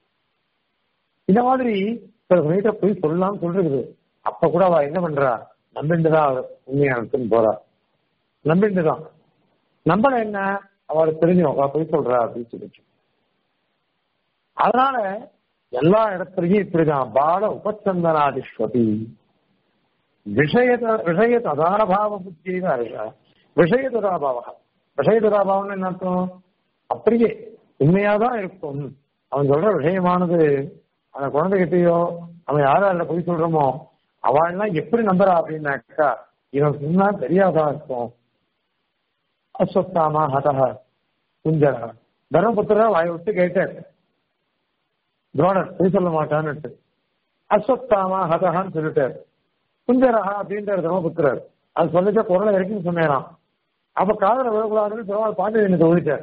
இந்த மாதிரி சில சமயத்தை போய் சொல்லலாம் சொல்றது அப்ப கூட அவ என்ன பண்றா நம்பிண்டு தான் உண்மையானத்துன்னு போறா நம்பிண்டு தான் நம்பல என்ன அவளுக்கு தெரிஞ்சிடும் அவ போய் சொல்றா அப்படின்னு சொல்லிட்டு அதனால எல்லா இடத்துலயும் இப்படிதான் பால உபச்சந்தனாதிஸ்வதி விஷயத விஷய ததாபாவ புத்தியில இருக்கா விஷய ததாபாவ விஷய ததாபாவம்னு என்ன அர்த்தம் அப்படியே உண்மையாதான் இருக்கும் அவன் சொல்ற விஷயமானது அந்த குழந்தைகிட்டயோ அவன் யாரால போய் சொல்றோமோ அவள்லாம் எப்படி நம்புறா அப்படின்னாக்கா இவன் சொன்னா தெரியாதா இருக்கும் அஸ்வத்தாமா ஹதஹ குஞ்சரா தர்மபுத்திர வாய் விட்டு கேட்டார் துரோணர் போய் சொல்ல மாட்டான்னு அஸ்வத்தாமா ஹதஹான்னு சொல்லிட்டார் குஞ்சரஹா அப்படின்ற தர்மபுத்திரர் அது சொல்லிச்ச குரலை வரைக்கும் சொன்னேராம் அப்ப காதல விழக்கூடாதுன்னு திருவாள் பாண்டியனுக்கு ஒழிச்சார்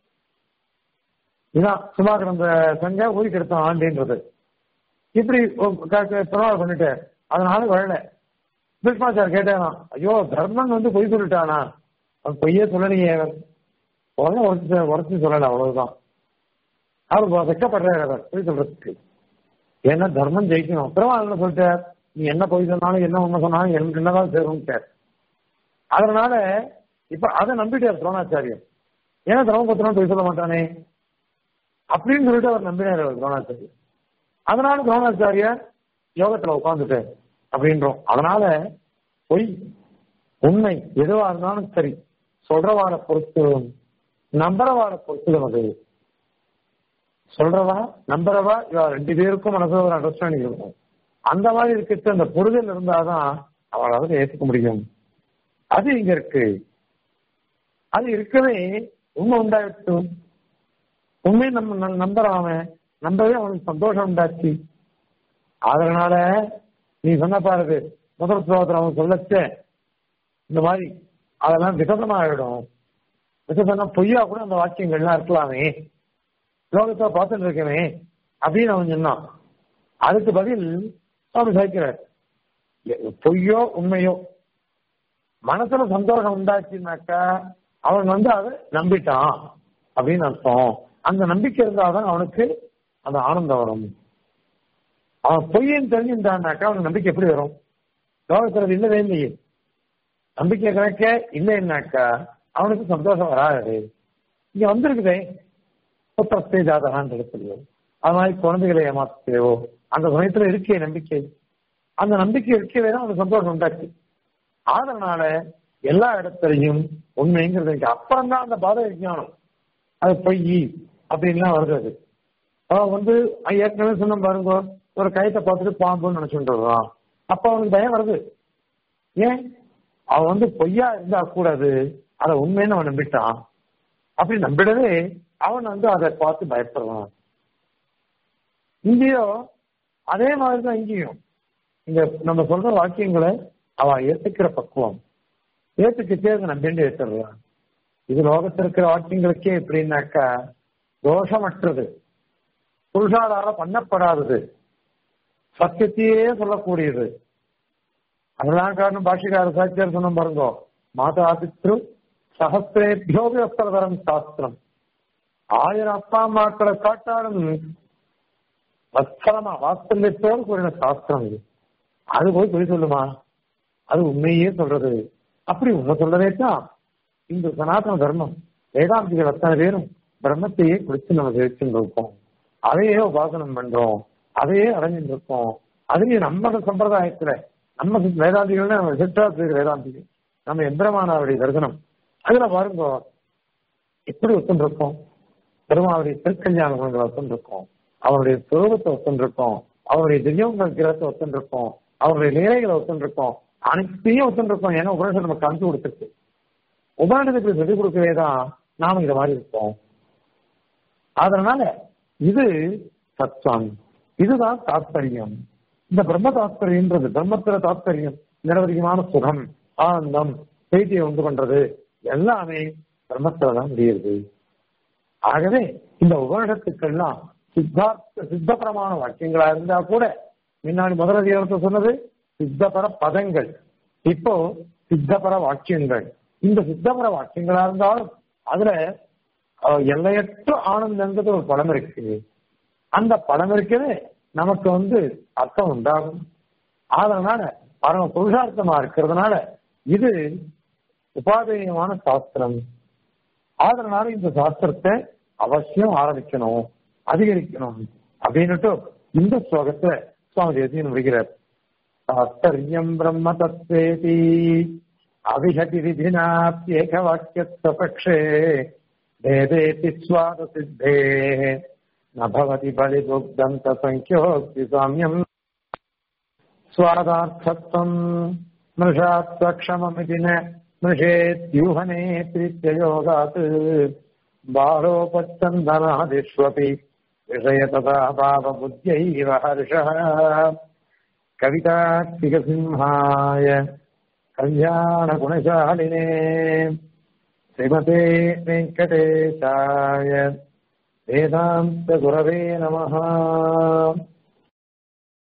இதான் சும்மா கிடந்த சங்க ஊதி கெடுத்தான் ஆண்டின்றது இப்படி திருவாள் பண்ணிட்டு அதனால வரல பீஷ்மாச்சார் கேட்டாராம் ஐயோ தர்மன் வந்து பொய் சொல்லிட்டானா அவன் பொய்யே சொல்லலையே உடனே உடச்சு உடச்சு சொல்லல அவ்வளவுதான் அவர் வெக்கப்படுறாரு அவர் பொய் சொல்றதுக்கு ஏன்னா தர்மம் ஜெயிக்கணும் திருவாள் சொல்லிட்டார் நீ என்ன பொய் சொன்னாலும் என்ன உண்மை சொன்னாலும் எனக்கு என்னதான் சேரும் அதனால இப்ப அதை நம்பிட்டார் துரோணாச்சாரியர் ஏன்னா திரௌபத்திரம் பொய் சொல்ல மாட்டானே அப்படின்னு சொல்லிட்டு அவர் நம்பினார் அவர் துரோணாச்சாரியர் அதனால துரோணாச்சாரியர் யோகத்துல உட்காந்துட்டார் அப்படின்றோம் அதனால பொய் உண்மை எதுவா இருந்தாலும் சரி சொல்றவாட பொறுத்து நம்புறவாட பொறுத்து நமக்கு சொல்றவா நம்புறவா இவ ரெண்டு பேருக்கும் மனசுல ஒரு அண்டர்ஸ்டாண்டிங் இருக்கும் அந்த மாதிரி இருக்கிறது அந்த புரிதல் இருந்தாதான் அவளால ஏற்றுக்க முடியும் அது இங்க இருக்கு அது இருக்கவே உண்மை உண்டாயிட்டும் உண்மை நம்ம நம்புறான் அவன் நம்பவே அவனுக்கு சந்தோஷம் உண்டாச்சு அதனால நீ சொன்ன பாருது முதல் ஸ்லோகத்தில் அவன் சொல்லச்ச இந்த மாதிரி அதெல்லாம் விகசனம் ஆயிடும் விகசனம் பொய்யா கூட அந்த வாக்கியங்கள்லாம் இருக்கலாமே லோகத்தை பார்த்துட்டு இருக்கவே அப்படின்னு அவன் சொன்னான் அதுக்கு பதில் சுவாமி சாய்க்கிறார் பொய்யோ உண்மையோ மனசுல சந்தோஷம் உண்டாச்சுனாக்கா அவன் வந்து அதை நம்பிட்டான் அப்படின்னு அர்த்தம் அந்த நம்பிக்கை இருந்தாதான் அவனுக்கு அந்த ஆனந்தம் வரும் அவன் பொய்யன்னு தெரிஞ்சுட்டான்னாக்கா அவனுக்கு நம்பிக்கை எப்படி வரும் லோகத்துல இல்லவே இல்லையே நம்பிக்கை கணக்க இல்லைன்னாக்கா அவனுக்கு சந்தோஷம் வராது இங்க வந்திருக்குதே புத்திரத்தை ஜாதகான்னு எடுத்துலையோ அது மாதிரி குழந்தைகளை ஏமாத்தலையோ அந்த சமயத்துல இருக்கே நம்பிக்கை அந்த நம்பிக்கை இருக்கவே தான் அவனுக்கு சந்தோஷம் உண்டாச்சு அதனால எல்லா இடத்துலையும் உண்மைங்கிறது அப்புறம் தான் அந்த பாத விஜயானம் அது பொய் அப்படின்லாம் வருது அது அவன் வந்து ஏற்கனவே சொன்ன பாருங்க ஒரு கயத்தை பார்த்துட்டு பாம்புன்னு நினைச்சுட்டு அப்ப அவனுக்கு பயம் வருது ஏன் அவன் வந்து பொய்யா இருந்தா கூடாது அதை உண்மைன்னு அவன் நம்பிட்டான் அப்படி நம்பிடவே அவன் வந்து அதை பார்த்து பயப்படுறான் இங்கேயோ அதே மாதிரிதான் இங்கேயும் இங்க நம்ம சொல்ற வாக்கியங்களை அவன் ஏத்துக்கிற பக்குவம் ஏத்துக்கிட்டே அதை நம்பிண்டு ஏத்துறான் இது லோகத்தில் இருக்கிற வாக்கியங்களுக்கே எப்படின்னாக்கா தோஷமற்றது புருஷாதார பண்ணப்படாதது சத்தியத்தையே சொல்லக்கூடியது அதெல்லாம் காரணம் பாஷிகார சாட்சியார் சொன்ன பாருங்க மாதா பித்ரு சகசிரேபியோபி அஸ்திரதரம் சாஸ்திரம் ஆயிரம் அப்பா அம்மாக்களை காட்டாலும் வஸ்தரமா வாஸ்தல்யத்தோடு கூடின சாஸ்திரம் இது அது போய் பொய் சொல்லுமா அது உண்மையே சொல்றது அப்படி உண்மை சொல்றதே தான் இந்த சனாதன தர்மம் வேதாந்திகள் அத்தனை பேரும் பிரம்மத்தையே குடிச்சு நம்ம ஜெயிச்சுட்டு இருக்கோம் அதையே உபாசனம் பண்றோம் அதையே அடைஞ்சிட்டு இருக்கோம் அதுலயே நம்ம சம்பிரதாயத்துல நம்ம வேதாந்திகள்னா நம்ம சித்தார்த்த வேதாந்திகள் நம்ம எந்திரமானவருடைய தரிசனம் அதுல பாருங்க எப்படி ஒத்துருக்கோம் பெருமாவுடைய திருக்கல்யாண குணங்களை ஒத்துருக்கோம் அவருடைய சுரூபத்தை ஒத்துருக்கோம் அவருடைய திவ்யங்கள் கிரகத்தை ஒத்துருக்கோம் அவருடைய லீலைகளை ஒத்துருக்கோம் அனைத்தையும் ஒத்துருக்கோம் ஏன்னா உபநிஷம் நமக்கு காமிச்சு கொடுத்துருக்கு உபநிஷத்துக்கு சொல்லிக் கொடுக்கவே தான் நாம இந்த மாதிரி இருப்போம் அதனால இது தத்துவம் இதுதான் தாத்பரியம் இந்த பிரம்ம தாத்பரியன்றது பிரம்மத்துல தாத்பரியம் நிரவதிகமான சுகம் ஆனந்தம் செய்தியை உண்டு பண்றது எல்லாமே பிரம்மத்துல தான் முடியுது ஆகவே இந்த உபனிஷத்துக்கெல்லாம் சித்தார்த்த சித்த பிரமாண வாக்கியங்களா இருந்தா கூட முன்னாடி முதல் அதிகாரத்தை சொன்னது சித்தபர பதங்கள் இப்போ சித்தபர வாக்கியங்கள் இந்த சித்தபர வாக்கியங்களா இருந்தாலும் அதுல அஹ், எல்லையற்ற ஆனந்தங்கிறது ஒரு படம் இருக்கு அந்த படம் இருக்குது நமக்கு வந்து அர்த்தம் உண்டாகும் அதனால பரம புருஷார்த்தமா இருக்கிறதுனால இது உபாதேயமான சாஸ்திரம் அதனால இந்த சாஸ்திரத்தை அவசியம் ஆரம்பிக்கணும் அதிகரிக்கணும் அப்படின்னுட்டு இந்த ஸ்லோகத்துல சுவாமி தேசியன் முடிக்கிறார் சாஸ்தரியம் பிரம்ம தத்வேதி அவிஹதி விதினாப்யேக வாக்கியத்வபக்ஷே வேதேதி ஸ்வாத சித்தே நபவதி பலிதுக்தந்த சங்கியோக்தி சாமியம் स्वादार्थत्वम् मृषात्वक्षममिति न मृषेत्यूहने प्रीत्ययोगात् बालोपच्छन्दनादिष्वपि विषय तथा भावबुद्ध्यैव हर्षः कवितात्मिकसिंहाय कल्याणगुणशालिने श्रीमते वेङ्कटेशाय वेदान्तगुरवे नमः